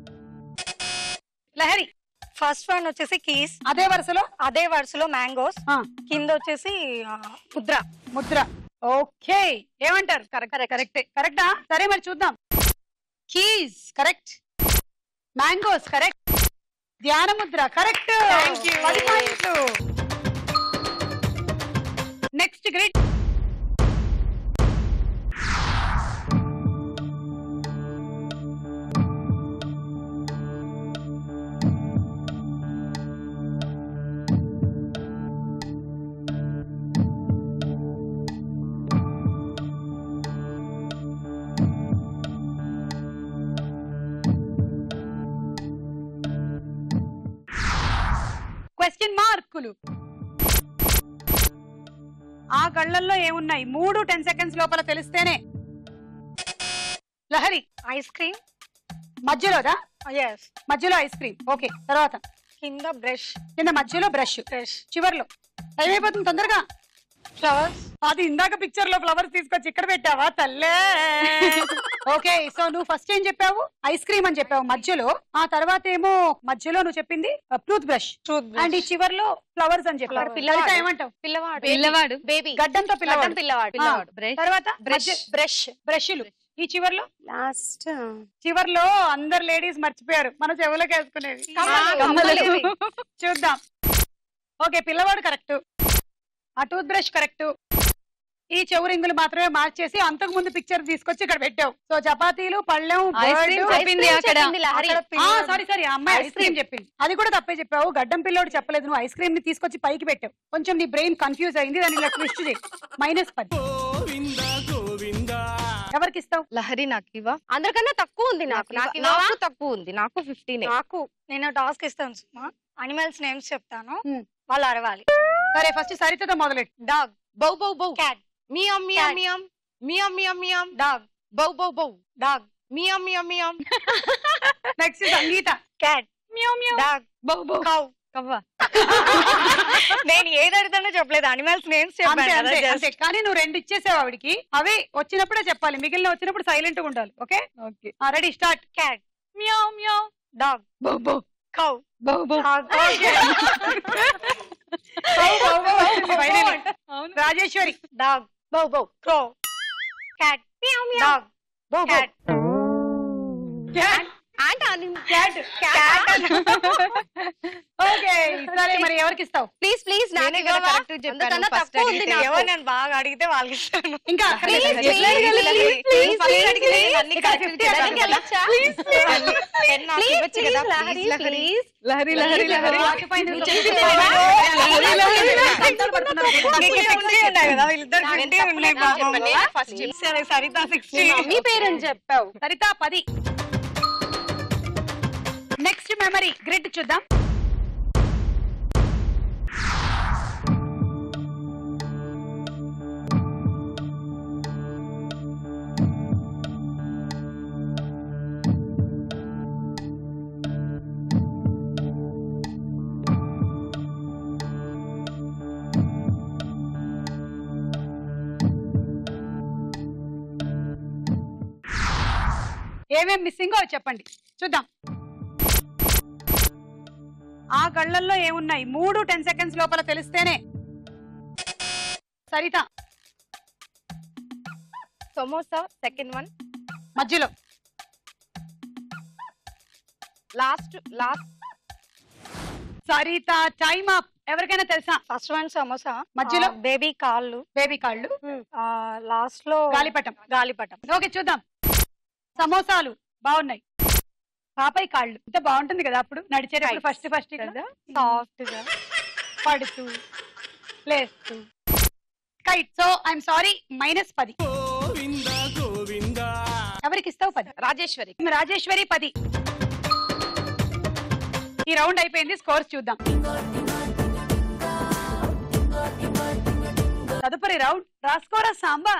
లహరి ఫస్ట్ వన్ వచ్చేసి కీస్ అదే వరుసలో అదే వరుసలో మ్యాంగోస్ ఆ, కింద వచ్చేసి ఆ, ముద్ర ముద్ర ఓకే ఏమంటారు కరెక్ట్ కరెక్టే కరెక్టా సరే మరి చూద్దాం కీస్ కరెక్ట్ మ్యాంగోస్ కరెక్ట్ ధ్యాన ముద్ర కరెక్ట్ Thank you. పది పాయింట్లు నెక్స్ట్ గ్రిడ్ క్వశ్చన్ మార్కులు ఆ గళ్ళల్లో ఏమున్నాయి మూడు టెన్ సెకండ్స్ లోపల తెలిస్తేనే లహరి ఐస్ క్రీమ్ మధ్యలోదా ఎస్ మధ్యలో ఐస్ క్రీమ్ ఓకే తర్వాత కింద బ్రష్ కింద మధ్యలో బ్రష్ బ్రష్ చివర్లో టైం అయిపోతుంది తొందరగా ఫ్లవర్స్ అది ఇందాక పిక్చర్ లో ఫ్లవర్స్ తీసుకొచ్చి ఇక్కడ పెట్టావా తల్లే ఓకే సో నువ్వు ఫస్ట్ ఏం చెప్పావు ఐస్ క్రీమ్ అని చెప్పావు మధ్యలో ఆ తర్వాత ఏమో మధ్యలో నువ్వు చెప్పింది టూత్ బ్రష్ టూత్ అండ్ ఈ చివర్లో ఫ్లవర్స్ అని చెప్పావు Flower. పిల్లవాడు. లలిత ఏమంటావు పిల్లవాడు పిల్లవాడు బేబీ గడ్డంతో పిల్లవాడు పిల్లవాడు పిల్లవాడు బ్రష్ తర్వాత బ్రష్ బ్రష్ బ్రష్లు ఈ చివర్లో లాస్ట్ చివర్లో అందరు లేడీస్ మర్చిపోయారు మన చెవులకు వేసుకునేవి కమ్మలు, కమ్మలు. కమ్మలు. చూద్దాం ఓకే పిల్లవాడు కరెక్ట్ ఆ టూత్ బ్రష్ కరెక్ట్ ఈ చెవు రింగులు మాత్రమే మార్చేసి అంతకు ముందు పిక్చర్ తీసుకొచ్చి ఇక్కడ పెట్టావు సో చపాతీలు పళ్ళెం ఐస్ bird, క్రీమ్ చెప్పింది అక్కడ లహరి ఆ సారీ సారీ అమ్మాయి ఐస్ క్రీమ్ చెప్పింది అది కూడా తప్పే చెప్పావు గడ్డం పిల్లోడు చెప్పలేదు నువ్వు ఐస్ క్రీమ్ ని తీసుకొచ్చి పైకి పెట్టావు కొంచెం నీ బ్రెయిన్ కన్ఫ్యూజ్ అయింది దాన్ని ఇలా ట్విస్ట్ చేయి మైనస్ పది ఎవరికి ఇస్తావు లహరి నాకు ఇవా అందరికన్నా తక్కువ ఉంది నాకు నాకు ఇవ్వవా? నాకు తక్కువ ఉంది నాకు ఫిఫ్టీన్ నాకు నేను టాస్క్ ఇస్తాను సుమా అనిమల్స్ నేమ్స్ చెప్తాను Hmm. వాళ్ళు అరవాలి సరే ఫస్ట్ సరితతో మొదలెట్టు dog bow bow bow cat meow meow Cat. Meow meow meow meow dog bow bow bow dog meow meow meow next Sangeeta cat dog bow bow cow కవ్వ నేను ఏది అడుగుతానో చెప్పలేదు అనిమల్స్ నేమ్స్ అంతే చెప్పాను అంతే కదా అంతే కానీ నువ్వు రెండు ఇచ్చేసావు ఆవిడికి అవి వచ్చినప్పుడే చెప్పాలి మిగిలిన వచ్చినప్పుడు సైలెంట్ గా ఉండాలి okay okay ready start cat meow meow dog bow bow cow bow bow Rajeshwari dog bow bow crow cat dog bow bow cat అంట క్యాట్ ఓకే సరే మరి ఎవరికి ఇస్తావు ప్లీజ్ ప్లీజ్ నాకే నేనే కదా ఇవ్వవా? కరెక్ట్ చెప్పాను అందుకన్నా ఫస్ట్ తక్కువ ఉంది అడిగితే నాకు. ఎవరు నేను బాగా అడిగితే వాళ్ళకి ఇస్తాను ఇంకా Please, అక్కర్లేదు. please, ఎట్లా అడగాలి? please, please, First please, అడిగింది please. అన్ని ఇక్కడ correct 50 చెప్పాలి. అడగండి, వెళ్ళొచ్చా? Ten నాకు Please, ఇవ్వచ్చు please, కదా, లహరి, please, లహరి. please. లహరి లహరి లహరి ఆగిపోయింది. నువ్వు చెప్పింది చెప్పింది వినవా? వినవా? లహరి, లహరి, లహరి. కంగారు పడుతున్నారు. నీకు sixty ఉన్నాయి కదా వీళ్ళిద్దరు నేను fifty తప్పుగా ఉన్నాయి చెప్పాను, పాపం. నేను first చెప్పాను. సరే సరిత సిక్స్టీ మీ మమ్మీ పేరని చెప్పావు సరిత పది నెక్స్ట్ మెమరీ గ్రిడ్ చూద్దాం ఏమేం మిస్సింగో చెప్పండి చూద్దాం ఆ గళ్ళల్లో ఏమున్నాయి మూడు టెన్ సెకండ్స్ లోపల తెలిస్తేనే సరిత సమోసా సెకండ్ వన్ మధ్యలో last last Sarita time up ఎవరికైనా తెలుసా ఫస్ట్ వన్ సమోసా మధ్యలో? బేబీ కాళ్ళు బేబీ కాళ్ళు లాస్ట్ లో గాలిపటం గాలిపటం ఓకే చూద్దాం సమోసాలు బాగున్నాయి పాపయ్య కాళ్ళు ఇంత బాగుంటుంది కదా అప్పుడు నడిచేటప్పుడు ఫస్ట్ ఫస్ట్ కదా సాఫ్ట్ గా పడుతూ లేస్తూ kite so I'm sorry minus పది ఎవరికి ఇస్తావు పది రాజేశ్వరి రాజేశ్వరి పది ఈ రౌండ్ అయిపోయింది స్కోర్స్ చూద్దాం తదుపరి రౌండ్ రాసుకోరా సాంబా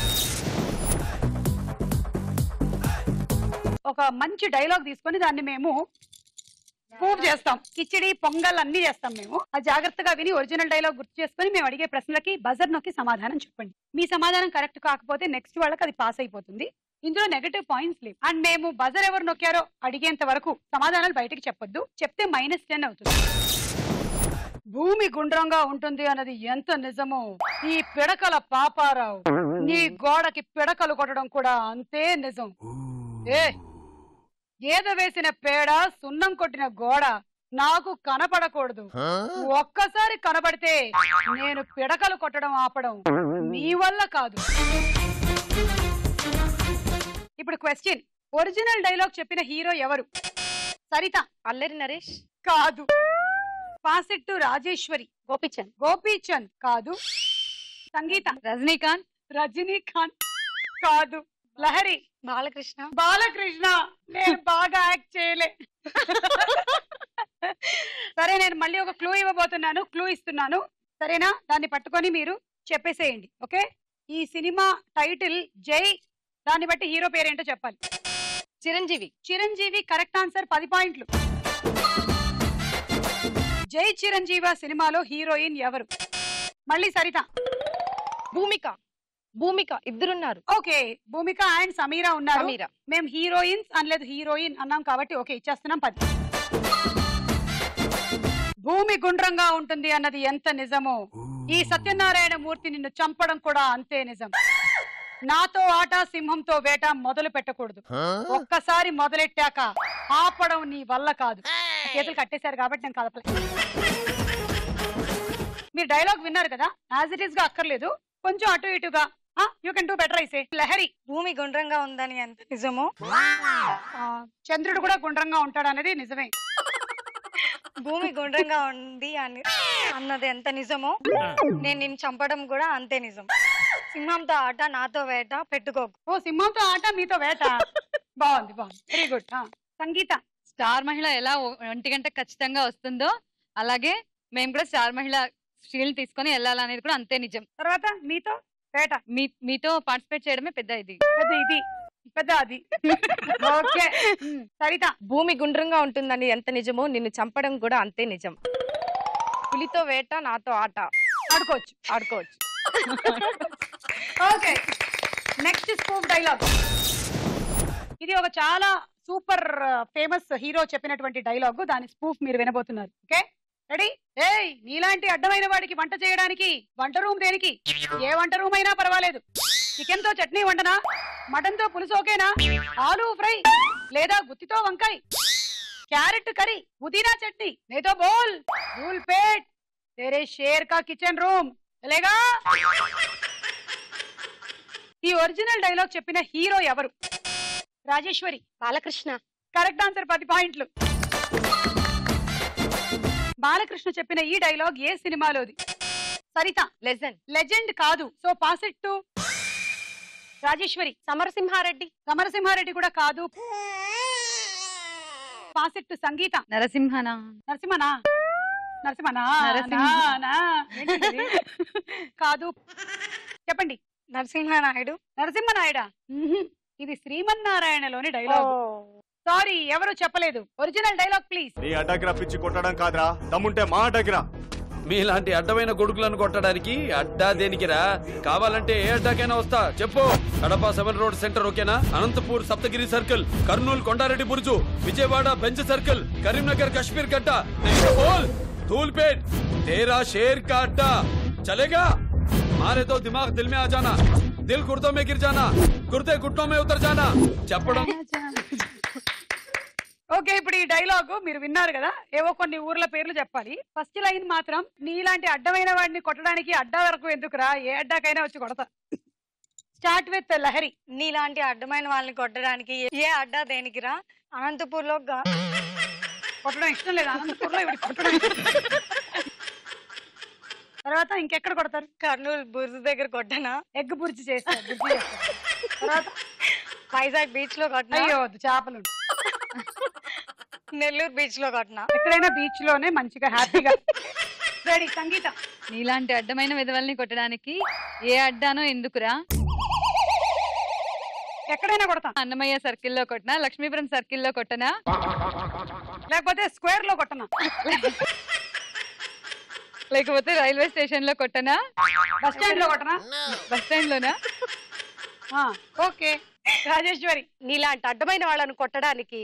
ఒక మంచి డైలాగ్ తీసుకొని దాన్ని మేము ప్రూవ్ చేస్తాం కిచిడి పొంగల్ అన్ని చేస్తాం మేము ఆ జాగ్రత్తగా విని ఒరిజినల్ డైలాగ్ గుర్తు చేసుకొని మేము అడిగే ప్రశ్నలకి బజర్ నొక్కి సమాధానం చెప్పండి మీ సమాధానం కరెక్ట్ కాకపోతే నెక్స్ట్ వాళ్ళకి అది పాస్ అయిపోతుంది ఇందులో నెగటివ్ పాయింట్స్ లేవు అండ్ మేము బజర్ ఎవరు నొక్కారో అడిగేంత వరకు సమాధానాలు బయటకి చెప్పొద్దు చెప్తే మైనస్ టెన్ అవుతుంది భూమి గుండ్రంగా ఉంటుంది అన్నది ఎంత నిజమో ఈ పిడకల పాపారావు నీ గోడకి పిడకలు కొట్టడం కూడా అంతే నిజం ఏ గేదె వేసిన పేడ సున్నం కొట్టిన గోడ నాకు కనపడకూడదు ఒక్కసారి కనబడితే నేను పిడకలు కొట్టడం ఆపడం మీ వల్ల కాదు ఇప్పుడు క్వశ్చన్ ఒరిజినల్ డైలాగ్ చెప్పిన హీరో ఎవరు సరిత అల్లరి నరేష్ కాదు పాసెట్టు రాజేశ్వరి గోపిచంద్ గోపీచంద్ కాదు సంగీత రజనీకాంత్ రజనీకాంత్ కాదు లహరి బాలకృష్ణ బాలకృష్ణ నేను బాగా యాక్ట్ చేయలే సరే నేను మళ్ళీ ఒక క్లూ ఇవ్వబోతున్నాను క్లూ ఇస్తున్నాను సరేనా దాన్ని పట్టుకొని మీరు చెప్పేసేయండి ఓకే ఈ సినిమా టైటిల్ జై దాన్ని బట్టి హీరో పేరేంటో చెప్పాలి చిరంజీవి చిరంజీవి కరెక్ట్ ఆన్సర్ పది పాయింట్లు జై చిరంజీవ సినిమాలో హీరోయిన్ ఎవరు మళ్ళీ సరిత భూమిక భూమిక ఇద్దరున్నారు ఓకే భూమిక అండ్ సమీరా ఉన్నారు సమీరా మేము హీరోయిన్స్ అనలేదు హీరోయిన్ అన్నాం కాబట్టి ఓకే ఇచ్చేస్తున్నాం పది భూమి గుండ్రంగా ఉంటుంది అన్నది ఎంత నిజమో ఈ సత్యనారాయణ మూర్తి నిన్ను చంపడం కూడా అంతే నిజం నాతో ఆట సింహంతో వేట మొదలు పెట్టకూడదు ఒక్కసారి మొదలెట్టాక ఆపడం నీ వల్ల కాదు చేతులు కట్టేశారు కాబట్టి నేను కదపలే మీరు డైలాగ్ విన్నారు కదా యాజ్ ఇట్ ఈస్ గా అక్కర్లేదు కొంచెం అటు ఇటుగా you can do better I say Lahari భూమి గుండ్రంగా ఉందని ఎంత నిజమో ఆ, చంద్రుడు కూడా గుండ్రంగా ఉంటాడు అనేది నిజమే భూమి గుండ్రంగా ఉంది అని అన్నది ఎంత నిజమో నేను నిన్ను చంపడం కూడా అంతే నిజం సింహంతో ఆట నాతో వేట పెట్టుకోకు ఓ సింహంతో ఆట మీతో వేట బాగుంది బాగుంది వెరీ గుడ్ సంగీత స్టార్ మహిళ ఎలా ఒ- ఒంటి గంట ఖచ్చితంగా వస్తుందో అలాగే మేము కూడా స్టార్ మహిళ షీల్డ్ తీసుకొని వెళ్ళాలనేది కూడా అంతే నిజం తర్వాత మీతో పేట మీ మీతో పార్టిసిపేట్ చేయడమే పెద్ద ఇది పెద్ద ఇది పెద్ద అది ఓకే సరిత భూమి గుండ్రంగా ఉంటుందని ఎంత నిజమో నిన్ను చంపడం కూడా అంతే నిజం పులితో వేట నాతో ఆట ఆడుకోవచ్చు ఆడుకోవచ్చు ఓకే నెక్స్ట్ స్కూప్ డైలాగ్ ఇది ఒక చాలా సూపర్ ఫేమస్ హీరో చెప్పినటువంటి డైలాగ్ దాని స్పూఫ్ మీరు వినబోతున్నారు ఓకే రెడీ ఏయ్ నీలాంటి అడ్డమైన వాడికి వంట చేయడానికి వంట రూమ్ దేనికి ఏ వంట రూమ్ అయినా పర్వాలేదు చికెన్ తో చట్నీ వంటనా మటన్ తో పులుసు ఓకేనా ఆలు ఫ్రై లేదా గుత్తితో వంకాయ క్యారెట్ కర్రీ పుదీనా చట్నీ నేతో బోల్ రూల్ పేట్ तेरे शेर का किचन रूम చలేగా ఈ ఒరిజినల్ డైలాగ్ చెప్పిన హీరో ఎవరు రాజేశ్వరి బాలకృష్ణ కరెక్ట్ ఆన్సర్ పది పాయింట్లు బాలకృష్ణ చెప్పిన ఈ డైలాగ్ ఏ సినిమాలోది సరిత లెజెండ్ లెజెండ్ కాదు so pass it to Rajeshwari Samarasimha Reddy Samarasimha Reddy కూడా కాదు పాస్ ఇట్ టు సంగీత నరసింహనా నరసింహనా నరసింహనా నరసింహ. నా, నా. ఏంటిది? కాదు చెప్పండి నరసింహనాయుడు నరసింహనాయుడా మ్మ్హ్మ్. ఇది శ్రీమన్నారాయణలోని డైలాగ్ సారీ ఎవరు చెప్పలేదు ఒరిజినల్ డైలాగ్ ప్లీజ్ నీ అడ్డగిరా పిచ్చి కొట్టడం కాదురా దమ్ముంటే మా అడ్డగిరా మీలాంటి అడ్డమైన కొడుకులను కొట్టడానికి అడ్డా దేనికిరా కావాలంటే ఏ అడ్డాకైనా వస్తా చెప్పు కడప సెవెన్ రోడ్ సెంటర్ ఓకేనా Anantapur Saptagiri circle Kurnool Kondareddy Burju Vijayawada bench circle Karimnagar Kashmir Gadda బోల్ धूलपेट तेरा शेर का अड्डा चलेगा मारे तो दिमाग दिल में आ जाना दिल गुर्दों में गिर जाना गुर्दे घुटनों में उतर जाना చెప్పడం ఓకే ఇప్పుడు ఈ డైలాగ్ మీరు విన్నారు కదా ఏవో కొన్ని ఊర్ల పేర్లు చెప్పాలి ఫస్ట్ లైన్ మాత్రం నీలాంటి అడ్డమైన వాడిని కొట్టడానికి అడ్డా వరకు ఎందుకురా ఏ అడ్డాకైనా వచ్చి కొడతా స్టార్ట్ విత్ లహరి నీలాంటి అడ్డమైన వాళ్ళని కొట్టడానికి ఏ అడ్డా దేనికిరా అనంతపూర్ లో కొట్టడం ఇష్టం లేదు అనంతపూర్లో ఇవి కొట్టడం ఇష్టం. తర్వాత ఇంకెక్కడ కొడతారు కర్నూలు బుర్జు దగ్గర కొట్టనా ఎగ్ బుర్జి చేస్తారు బుర్జి చేస్తారు తర్వాత వైజాగ్ బీచ్ లో కొట్టనా అయ్యో వద్దు, చేపలు నెల్లూరు బీచ్ లో కొట్టనా ఎక్కడైనా బీచ్ లోనే మంచిగా హ్యాపీగా రెడీ సంగీత నీలాంటి అడ్డమైన విధవల్ని కొట్టడానికి ఏ అడ్డానో ఎందుకురా ఎక్కడైనా కొడతా అన్నమయ్య సర్కిల్లో కొట్టినా లక్ష్మీపురం సర్కిల్లో కొట్టనా లేకపోతే స్క్వేర్ లో కొట్టనా లేకపోతే రైల్వే స్టేషన్ లో కొట్టనా బస్ స్టాండ్ లో కొట్టనా బస్ స్టాండ్ లోనా ఆ, ఓకే రాజేశ్వరి నీలాంటి అడ్డమైన వాళ్ళను కొట్టడానికి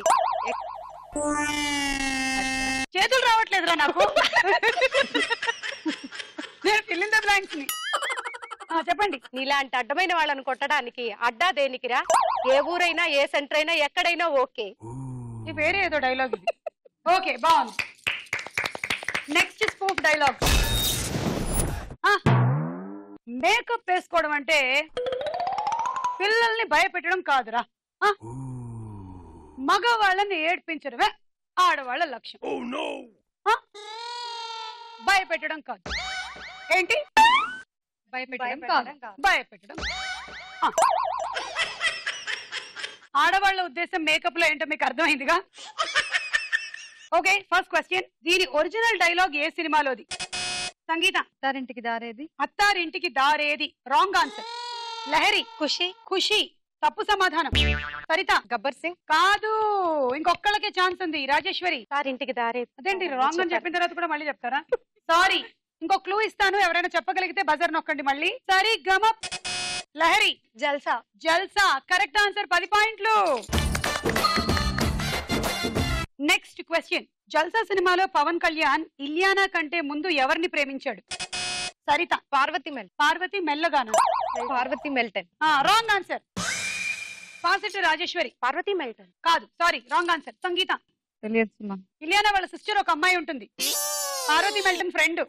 చేతులు రావట్లేదురా నాకు నేను ఫిల్లింగ్ ద బ్లాంక్స్ ని ఆ, చెప్పండి నీలాంటి అడ్డమైన వాళ్ళను కొట్టడానికి అడ్డా దేనికిరా ఏ ఊరైనా ఏ సెంటర్ అయినా ఎక్కడైనా ఓకే ఈ వేరే ఏదో డైలాగ్ ఇది ఓకే బాగుంది నెక్స్ట్ స్పూఫ్ డైలాగ్ మేకప్ వేసుకోవడం అంటే పిల్లల్ని భయపెట్టడం కాదురా ఆ? మగవాళ్ళని ఏడ్పించడమే ఆడవాళ్ళ లక్ష్యం ఆ? భయపెట్టడం కాదు ఏంటి భయపెట్టడం కాదు భయపెట్టడం ఆ. ఆడవాళ్ళ ఉద్దేశం మేకప్ లో ఏంటో మీకు అర్థమైందిగా ఓకే ఫస్ట్ క్వశ్చన్ దీని ఒరిజినల్ డైలాగ్ ఏ సినిమాలోది సంగీత అత్తారింటికి దారేది అత్తారింటికి దారేది రాంగ్ ఆన్సర్ లహరి ఖుషి ఖుషి తప్పు సమాధానం సరిత గబ్బర్ సింగ్ కాదు ఇంకొక్కళ్ళకే ఛాన్స్ ఉంది రాజేశ్వరి సారింటికి దారే అదేంటి రాంగ్ అని చెప్పిన తర్వాత కూడా మళ్ళీ చెప్తారా సారీ ఇంకో క్లూ ఇస్తాను ఎవరైనా చెప్పగలిగితే బజర్ నొక్కండి మళ్ళీ సరి గమ లహరి జల్సా జల్సా కరెక్ట్ ఆన్సర్ పది పాయింట్లు నెక్స్ట్ క్వశ్చన్ జల్సా సినిమాలో పవన్ కళ్యాణ్ ఇలియానా కంటే ముందు ఎవరిని ప్రేమించాడు సరిత పార్వతి మెల్ పార్వతి మెల్లగాను Parvathi Melton wrong answer positive Rajeshwari Parvathi Melton కాదు సారీ రాంగ్ ఆన్సర్ సంగీత తెలియదు సుమా ఇలియానా వాళ్ళ సిస్టర్ ఒక అమ్మాయి ఉంటుంది పార్వతి మెల్టన్ ఫ్రెండ్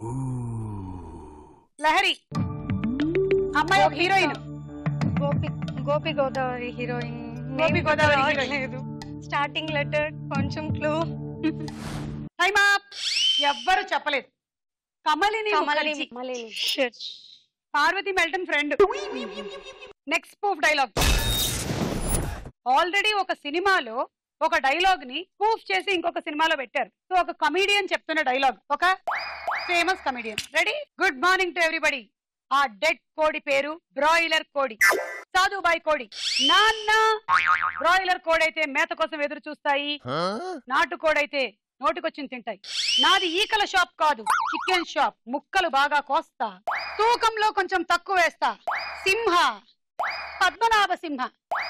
లహరి అమ్మాయి ఒక heroine Gopi Gopi Godavari heroine Gopi Godavari heroine. Starting letter కొంచెం క్లూ టైమ్ అప్ ఎవ్వరు చెప్పలేదు కమలిని కమలిని ముఖర్జీ. మళ్ళీ Parvathi Melton friend next proof dialogue already ఒక సినిమాలో ఒక డైలాగ్ ని ప్రూఫ్ చేసి ఇంకొక సినిమాలో పెట్టారు సో ఒక కమీడియన్ చెప్తున్న డైలాగ్ ఒక famous comedian ready good morning to everybody ఆ డెడ్ కోడి పేరు బ్రాయిలర్ కోడి సాధుబాయి కోడి నాన్న బ్రాయిలర్ కోడి అయితే మేత కోసం ఎదురు చూస్తాయి నాటు కోడి అయితే నోటికొచ్చింది తింటాయి నాది ఈకల షాప్ కాదు చికెన్ షాప్ ముక్కలు బాగా కోస్తా తూకంలో కొంచెం తక్కువ వేస్తా సింహ పద్మనాభ సింహ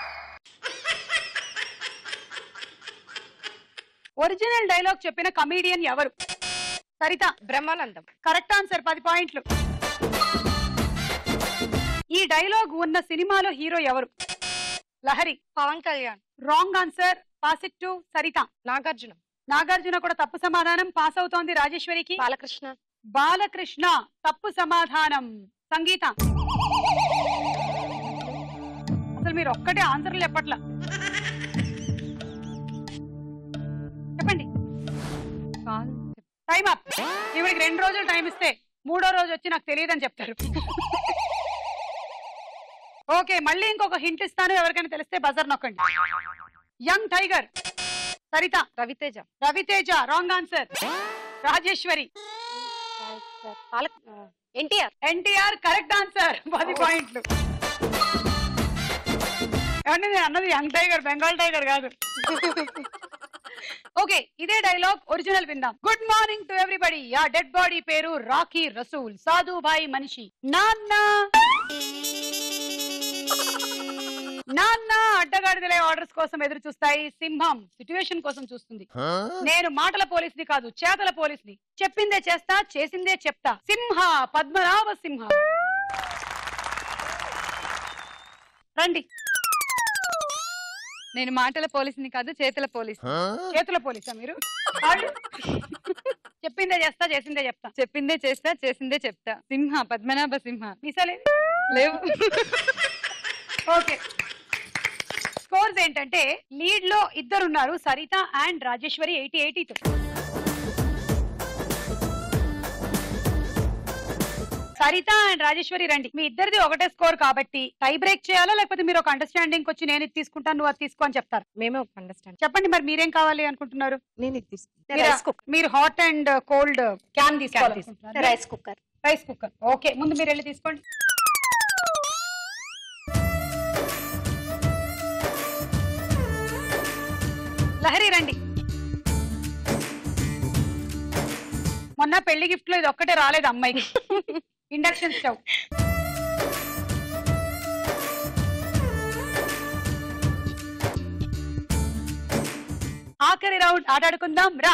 ఒరిజినల్ డైలాగ్ చెప్పిన కమీడియన్ ఎవరు సరిత బ్రహ్మానందం కరెక్ట్ ఆన్సర్ పది పాయింట్లు ఈ డైలాగ్ ఉన్న సినిమాలో హీరో ఎవరు Lahari Pawan Kalyan wrong answer pass it to Sarita Nagarjuna Nagarjuna కూడా తప్పు సమాధానం పాస్ అవుతోంది రాజేశ్వరికి బాలకృష్ణ బాలకృష్ణ తప్పు సమాధానం సంగీత అసలు మీరు ఒక్కటే ఆన్సర్లు చెప్పట్లా చెప్పండి టైం అప్ ఈవిడికి రెండు రోజులు టైం ఇస్తే మూడో రోజు వచ్చి నాకు తెలియదని చెప్తారు ఓకే మళ్ళీ ఇంకొక హింట్ ఇస్తాను ఎవరికైనా తెలిస్తే బజర్ నొక్కండి young tiger Sarita Raviteja Raviteja wrong answer Rajeshwari Bala NTR NTR correct answer పది పాయింట్లు ఏమండి నేను అన్నది యంగ్ టైగర్ బెంగాల్ టైగర్ కాదు ఓకే ఇదే డైలాగ్ ఒరిజినల్ విందాం గుడ్ మార్నింగ్ టు ఎవ్రీబడి ఆ డెడ్ బాడీ పేరు రాకీ రసూల్ సాధుబాయి మనిషి నాన్న నాన్న అడ్డగాడిదలే ఆర్డర్స్ కోసం ఎదురు చూస్తాయి సింహం సిట్యువేషన్ కోసం చూస్తుంది నేను మాటల పోలీసుని కాదు చేతల పోలీసుని చెప్పిందే చేస్తా చేసిందే చెప్తా సింహ పద్మనాభ సింహ రండి నేను మాటల పోలీసుని కాదు చేతుల పోలీస్ చేతుల పోలీసా మీరు కాళ్ళు? చెప్పిందే చేస్తా చేసిందే చెప్తా చెప్పిందే చేస్తా చేసిందే చెప్తా సింహ పద్మనాభ సింహ మీసలే లేవు ఓకే స్కోర్స్ ఏంటంటే లీడ్ లో ఇద్దరు ఉన్నారు సరిత అండ్ రాజేశ్వరి ఎయిటీ ఎయిటీతో సరిత అండ్ రాజేశ్వరి రండి మీ ఇద్దరిది ఒకటే స్కోర్ కాబట్టి టై బ్రేక్ చేయాలా లేకపోతే మీరు ఒక అండర్స్టాండింగ్ వచ్చి నేను ఇది తీసుకుంటాను నువ్వు అది తీసుకో అని చెప్తారు మేమే ఒక అండర్స్టాండ్ చెప్పండి మరి మీరేం కావాలి అనుకుంటున్నారు నేను ఇది తీసుకుంటా మీరా- రైస్ కుక్కర్ మీరు హాట్ అండ్ కోల్డ్ క్యాన్ తీసుకోవాలి rice cooker rice cooker okay ముందు మీరు వెళ్ళి తీసుకోండి లహరి రండి మొన్న పెళ్లి గిఫ్ట్ లో ఇది ఒక్కటే రాలేదు అమ్మాయికి ఇండక్షన్ స్టవ్ ఆఖరి రౌండ్ ఆటాడుకుందాం రా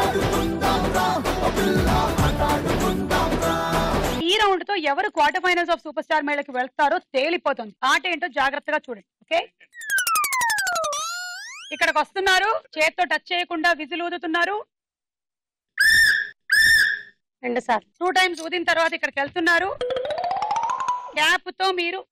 ఈ రౌండ్ తో ఎవరు quarter finals of super star మేళకి వెళ్తారో తేలిపోతుంది ఆట ఏంటో జాగ్రత్తగా చూడండి ఓకే ఇక్కడికి వస్తున్నారు చేత్తో టచ్ చేయకుండా విజిల్ ఊదుతున్నారు రెండు సార్లు టూ టైమ్స్ ఊదిన తర్వాత ఇక్కడికి వెళ్తున్నారు గ్యాప్ తో మీరు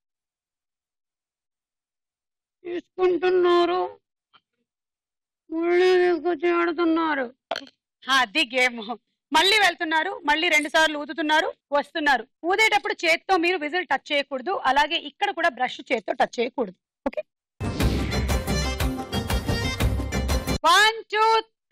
తీసుకుంటున్నారు మళ్ళీ తీసుకొచ్చి ఆడుతున్నారు అది గేమ్ మళ్ళీ వెళ్తున్నారు మళ్ళీ రెండు సార్లు ఊదుతున్నారు వస్తున్నారు ఊదేటప్పుడు చేత్తో మీరు విజిల్ టచ్ చేయకూడదు అలాగే ఇక్కడ కూడా బ్రష్ చేత్తో టచ్ చేయకూడదు ఓకే వన్ టూ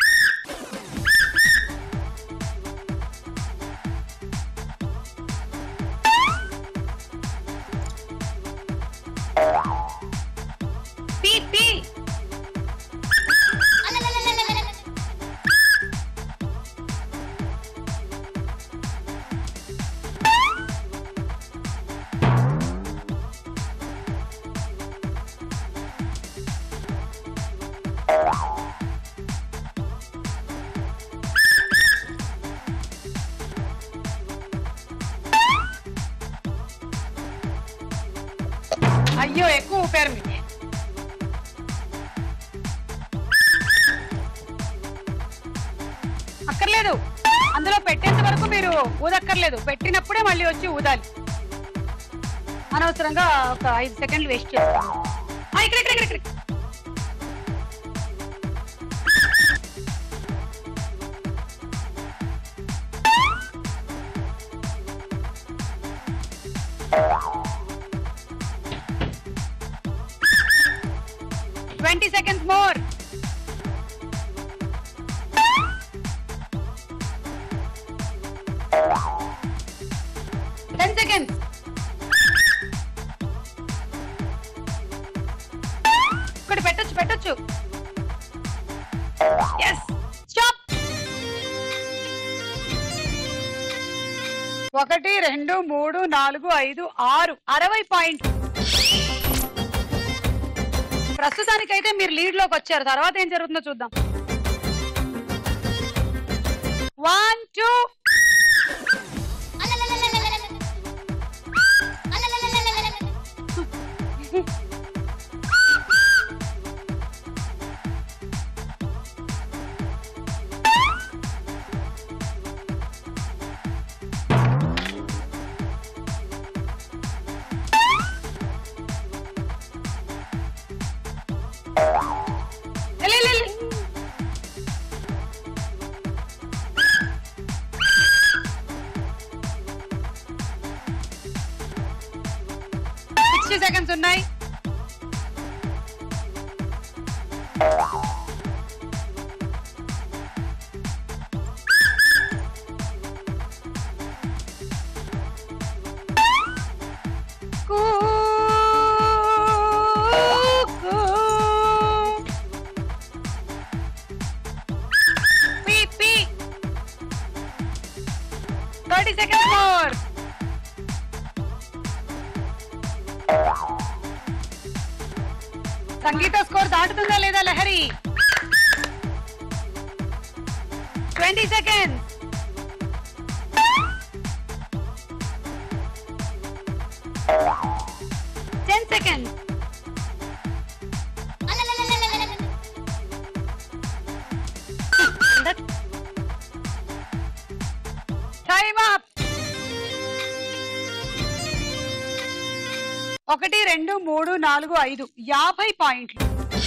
పీ పీ అయ్యో ఎక్కువ ఊపారు మీరు అక్కర్లేదు అందులో పెట్టేంత వరకు మీరు ఊదక్కర్లేదు పెట్టినప్పుడే మళ్ళీ వచ్చి ఊదాలి అనవసరంగా ఒక ఐదు సెకండ్లు వేస్ట్ చేస్తాను ఆ, ఇక్కడ ఇక్కడ ఇక్కడ ఇక్కడ twenty seconds more ten seconds ఒకటి పెట్టొచ్చు పెట్టొచ్చు ఎస్ స్టాప్ ఒకటి రెండు మూడు నాలుగు ఐదు ఆరు అరవై పాయింట్ ప్రస్తుతానికైతే మీరు లీడ్ లోకి వచ్చారు తర్వాత ఏం జరుగుతుందో చూద్దాం వన్ టూ లే, లే, లే. సిక్స్టీ సెకండ్స్ ఉన్నాయి కూ, కూ. పీ, పీ. 30 seconds more. సంగీత స్కోర్ దాటుతుందా లేదా Lahari twenty seconds ten seconds time up ఒకటి రెండు మూడు నాలుగు ఐదు యాభై పాయింట్లు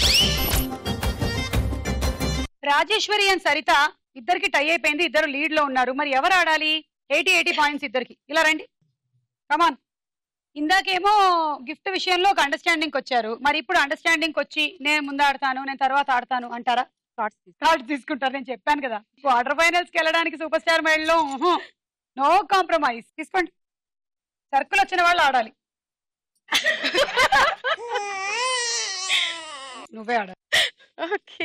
రాజేశ్వరి అండ్ సరిత ఇద్దరికి టై అయిపోయింది ఇద్దరు లీడ్ లో ఉన్నారు మరి ఎవరు ఆడాలి ఎయిటీ ఎయిటీ పాయింట్స్ ఇద్దరికి ఇలా రండి కమాన్ ఇందాకేమో గిఫ్ట్ విషయంలో ఒక అండర్స్టాండింగ్ వచ్చారు మరి ఇప్పుడు అండర్స్టాండింగ్ వచ్చి నేను ముందు ఆడతాను నేను తర్వాత ఆడతాను అంటారా థాట్స్ తీసుకుంటారు నేను చెప్పాను కదా క్వార్టర్ ఫైనల్స్ కి వెళ్ళడానికి సూపర్ స్టార్ మైల్లో నో కాంప్రమైజ్ తీసుకోండి సర్కిల్ వచ్చిన వాళ్ళు ఆడాలి నువ్వే ఆడాలి ఓకే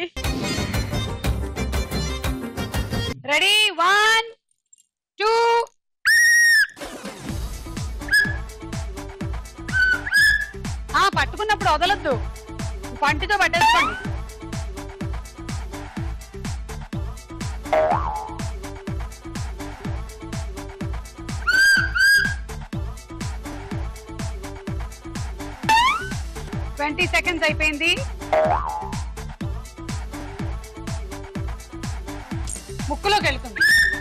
రెడీ వన్ టూ ఆ పట్టుకున్నప్పుడు వదలొద్దు పంటితో పట్టేసుకోండి ట్వంటీ సెకండ్స్ అయిపోయింది ముక్కులోకి వెళ్తుంది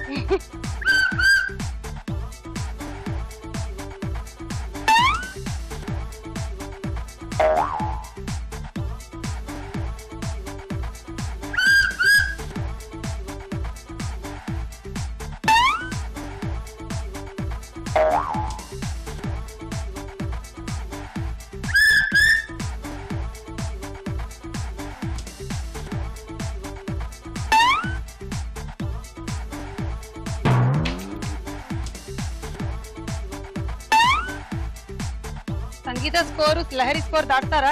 సంగీత స్కోరు లహరి స్కోర్ దాటుతారా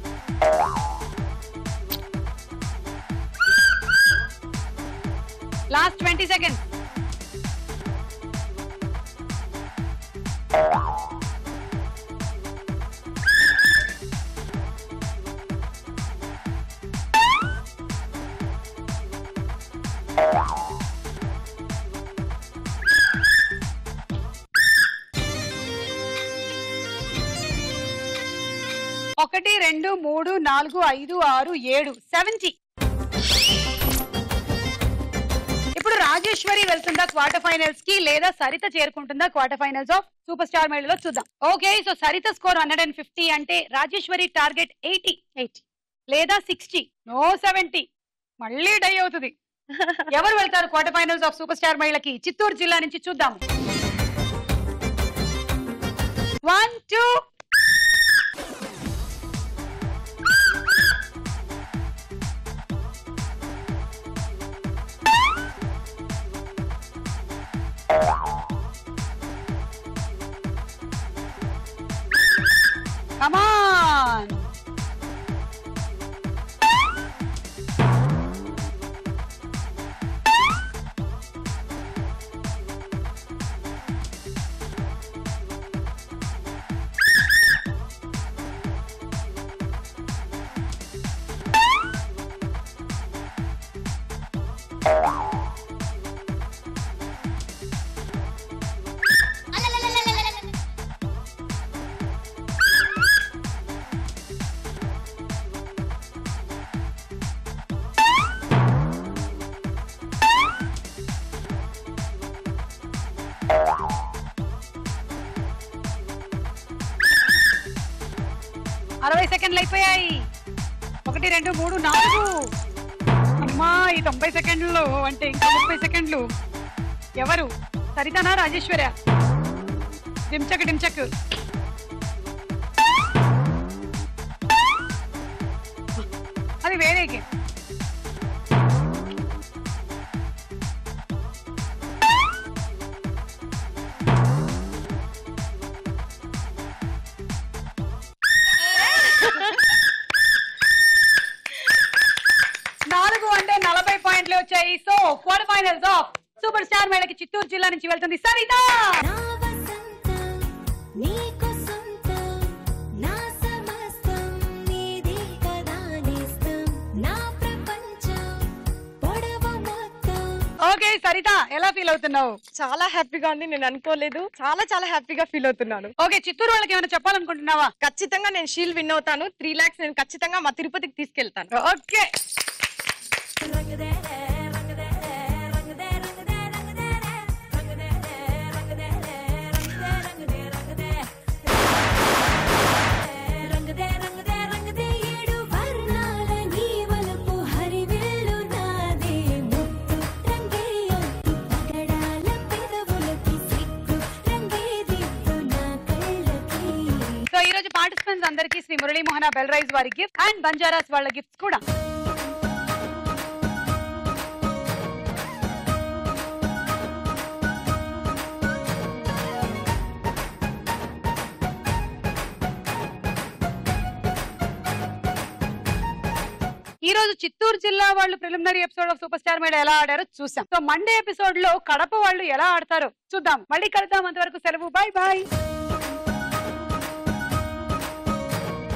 లాస్ట్ ట్వంటీ సెకండ్స్ ఒకటి రెండు మూడు నాలుగు ఐదు ఆరు ఏడు సెవెంటీ ఇప్పుడు రాజేశ్వరి వెళ్తుందా క్వార్టర్ ఫైనల్స్ కి లేదా సరిత చేరుకుంటుందా quarter finals of super star లో చూద్దాం okay so Sarita score hundred and fifty అంటే రాజేశ్వరి టార్గెట్ ఎయిటీ ఎయిటీ లేదా సిక్స్టీ నో సెవెంటీ మళ్ళీ డై అవుతుంది ఎవరు వెళ్తారు quarter finals of super star మహిళకి చిత్తూరు జిల్లా నుంచి చూద్దాం వన్ టూ కమాన్ అరవై సెకండ్లు అయిపోయాయి ఒకటి రెండు మూడు నాలుగు అమ్మా ఈ తొంభై సెకండ్లు అంటే ఇంకా ముప్పై సెకండ్లు ఎవరు సరితనా రాజేశ్వర్య డించక్ డించక్ అది వేరే గేమ్ నాలుగు అంటే నలభై పాయింట్లు వచ్చాయి so quarter finals of super star మేళకి చిత్తూరు జిల్లా నుంచి వెళ్తుంది సరిత నా వసంతం నీకు సొంతం నా సమస్తం నీదే కదా నేస్తం నా ప్రపంచం పొడవు మొత్తం ఓకే సరిత ఎలా ఫీల్ అవుతున్నావు చాలా హ్యాపీగా ఉంది నేను అనుకోలేదు చాలా చాలా హ్యాపీగా ఫీల్ అవుతున్నాను ఓకే చిత్తూరు వాళ్ళకి ఏమైనా చెప్పాలనుకుంటున్నావా ఖచ్చితంగా నేను షీల్ విన్ అవుతాను త్రీ లాక్స్ నేను ఖచ్చితంగా మా తిరుపతికి తీసుకెళ్తాను ఓకే రంగ్ దే రే రంగ్ దే రే రంగ్ దే రంగ్ దే రంగ్ దే రే రంగ్ దే రే రంగ్ దే రే రంగ్ దే రంగ్ దే రంగ్ దే రంగ్ దే రంగ్ దే రంగ్ దే ఏడు వర్ణాల నీ వలపు హరివిల్లు నాదే ముత్తు రంగే ఒత్తు పగడాల పెదవులకి సిగ్గు రంగే దిద్దు నా కళ్ళకి సో ఈ రోజు పార్టిసిపెంట్స్ అందరికి శ్రీ మురళీ మోహన బెల్ రైజ్ వారి గిఫ్ట్ అండ్ బంజారాస్ వాళ్ళ గిఫ్ట్స్ కూడా ఈ రోజు చిత్తూరు జిల్లా వాళ్ళు preliminary episode of super star మీద ఎలా ఆడారో చూసాం సో మండే ఎపిసోడ్ లో కడప వాళ్ళు ఎలా ఆడతారో చూద్దాం మళ్ళీ కలుద్దాం అంతవరకు సెలవు బాయ్ బాయ్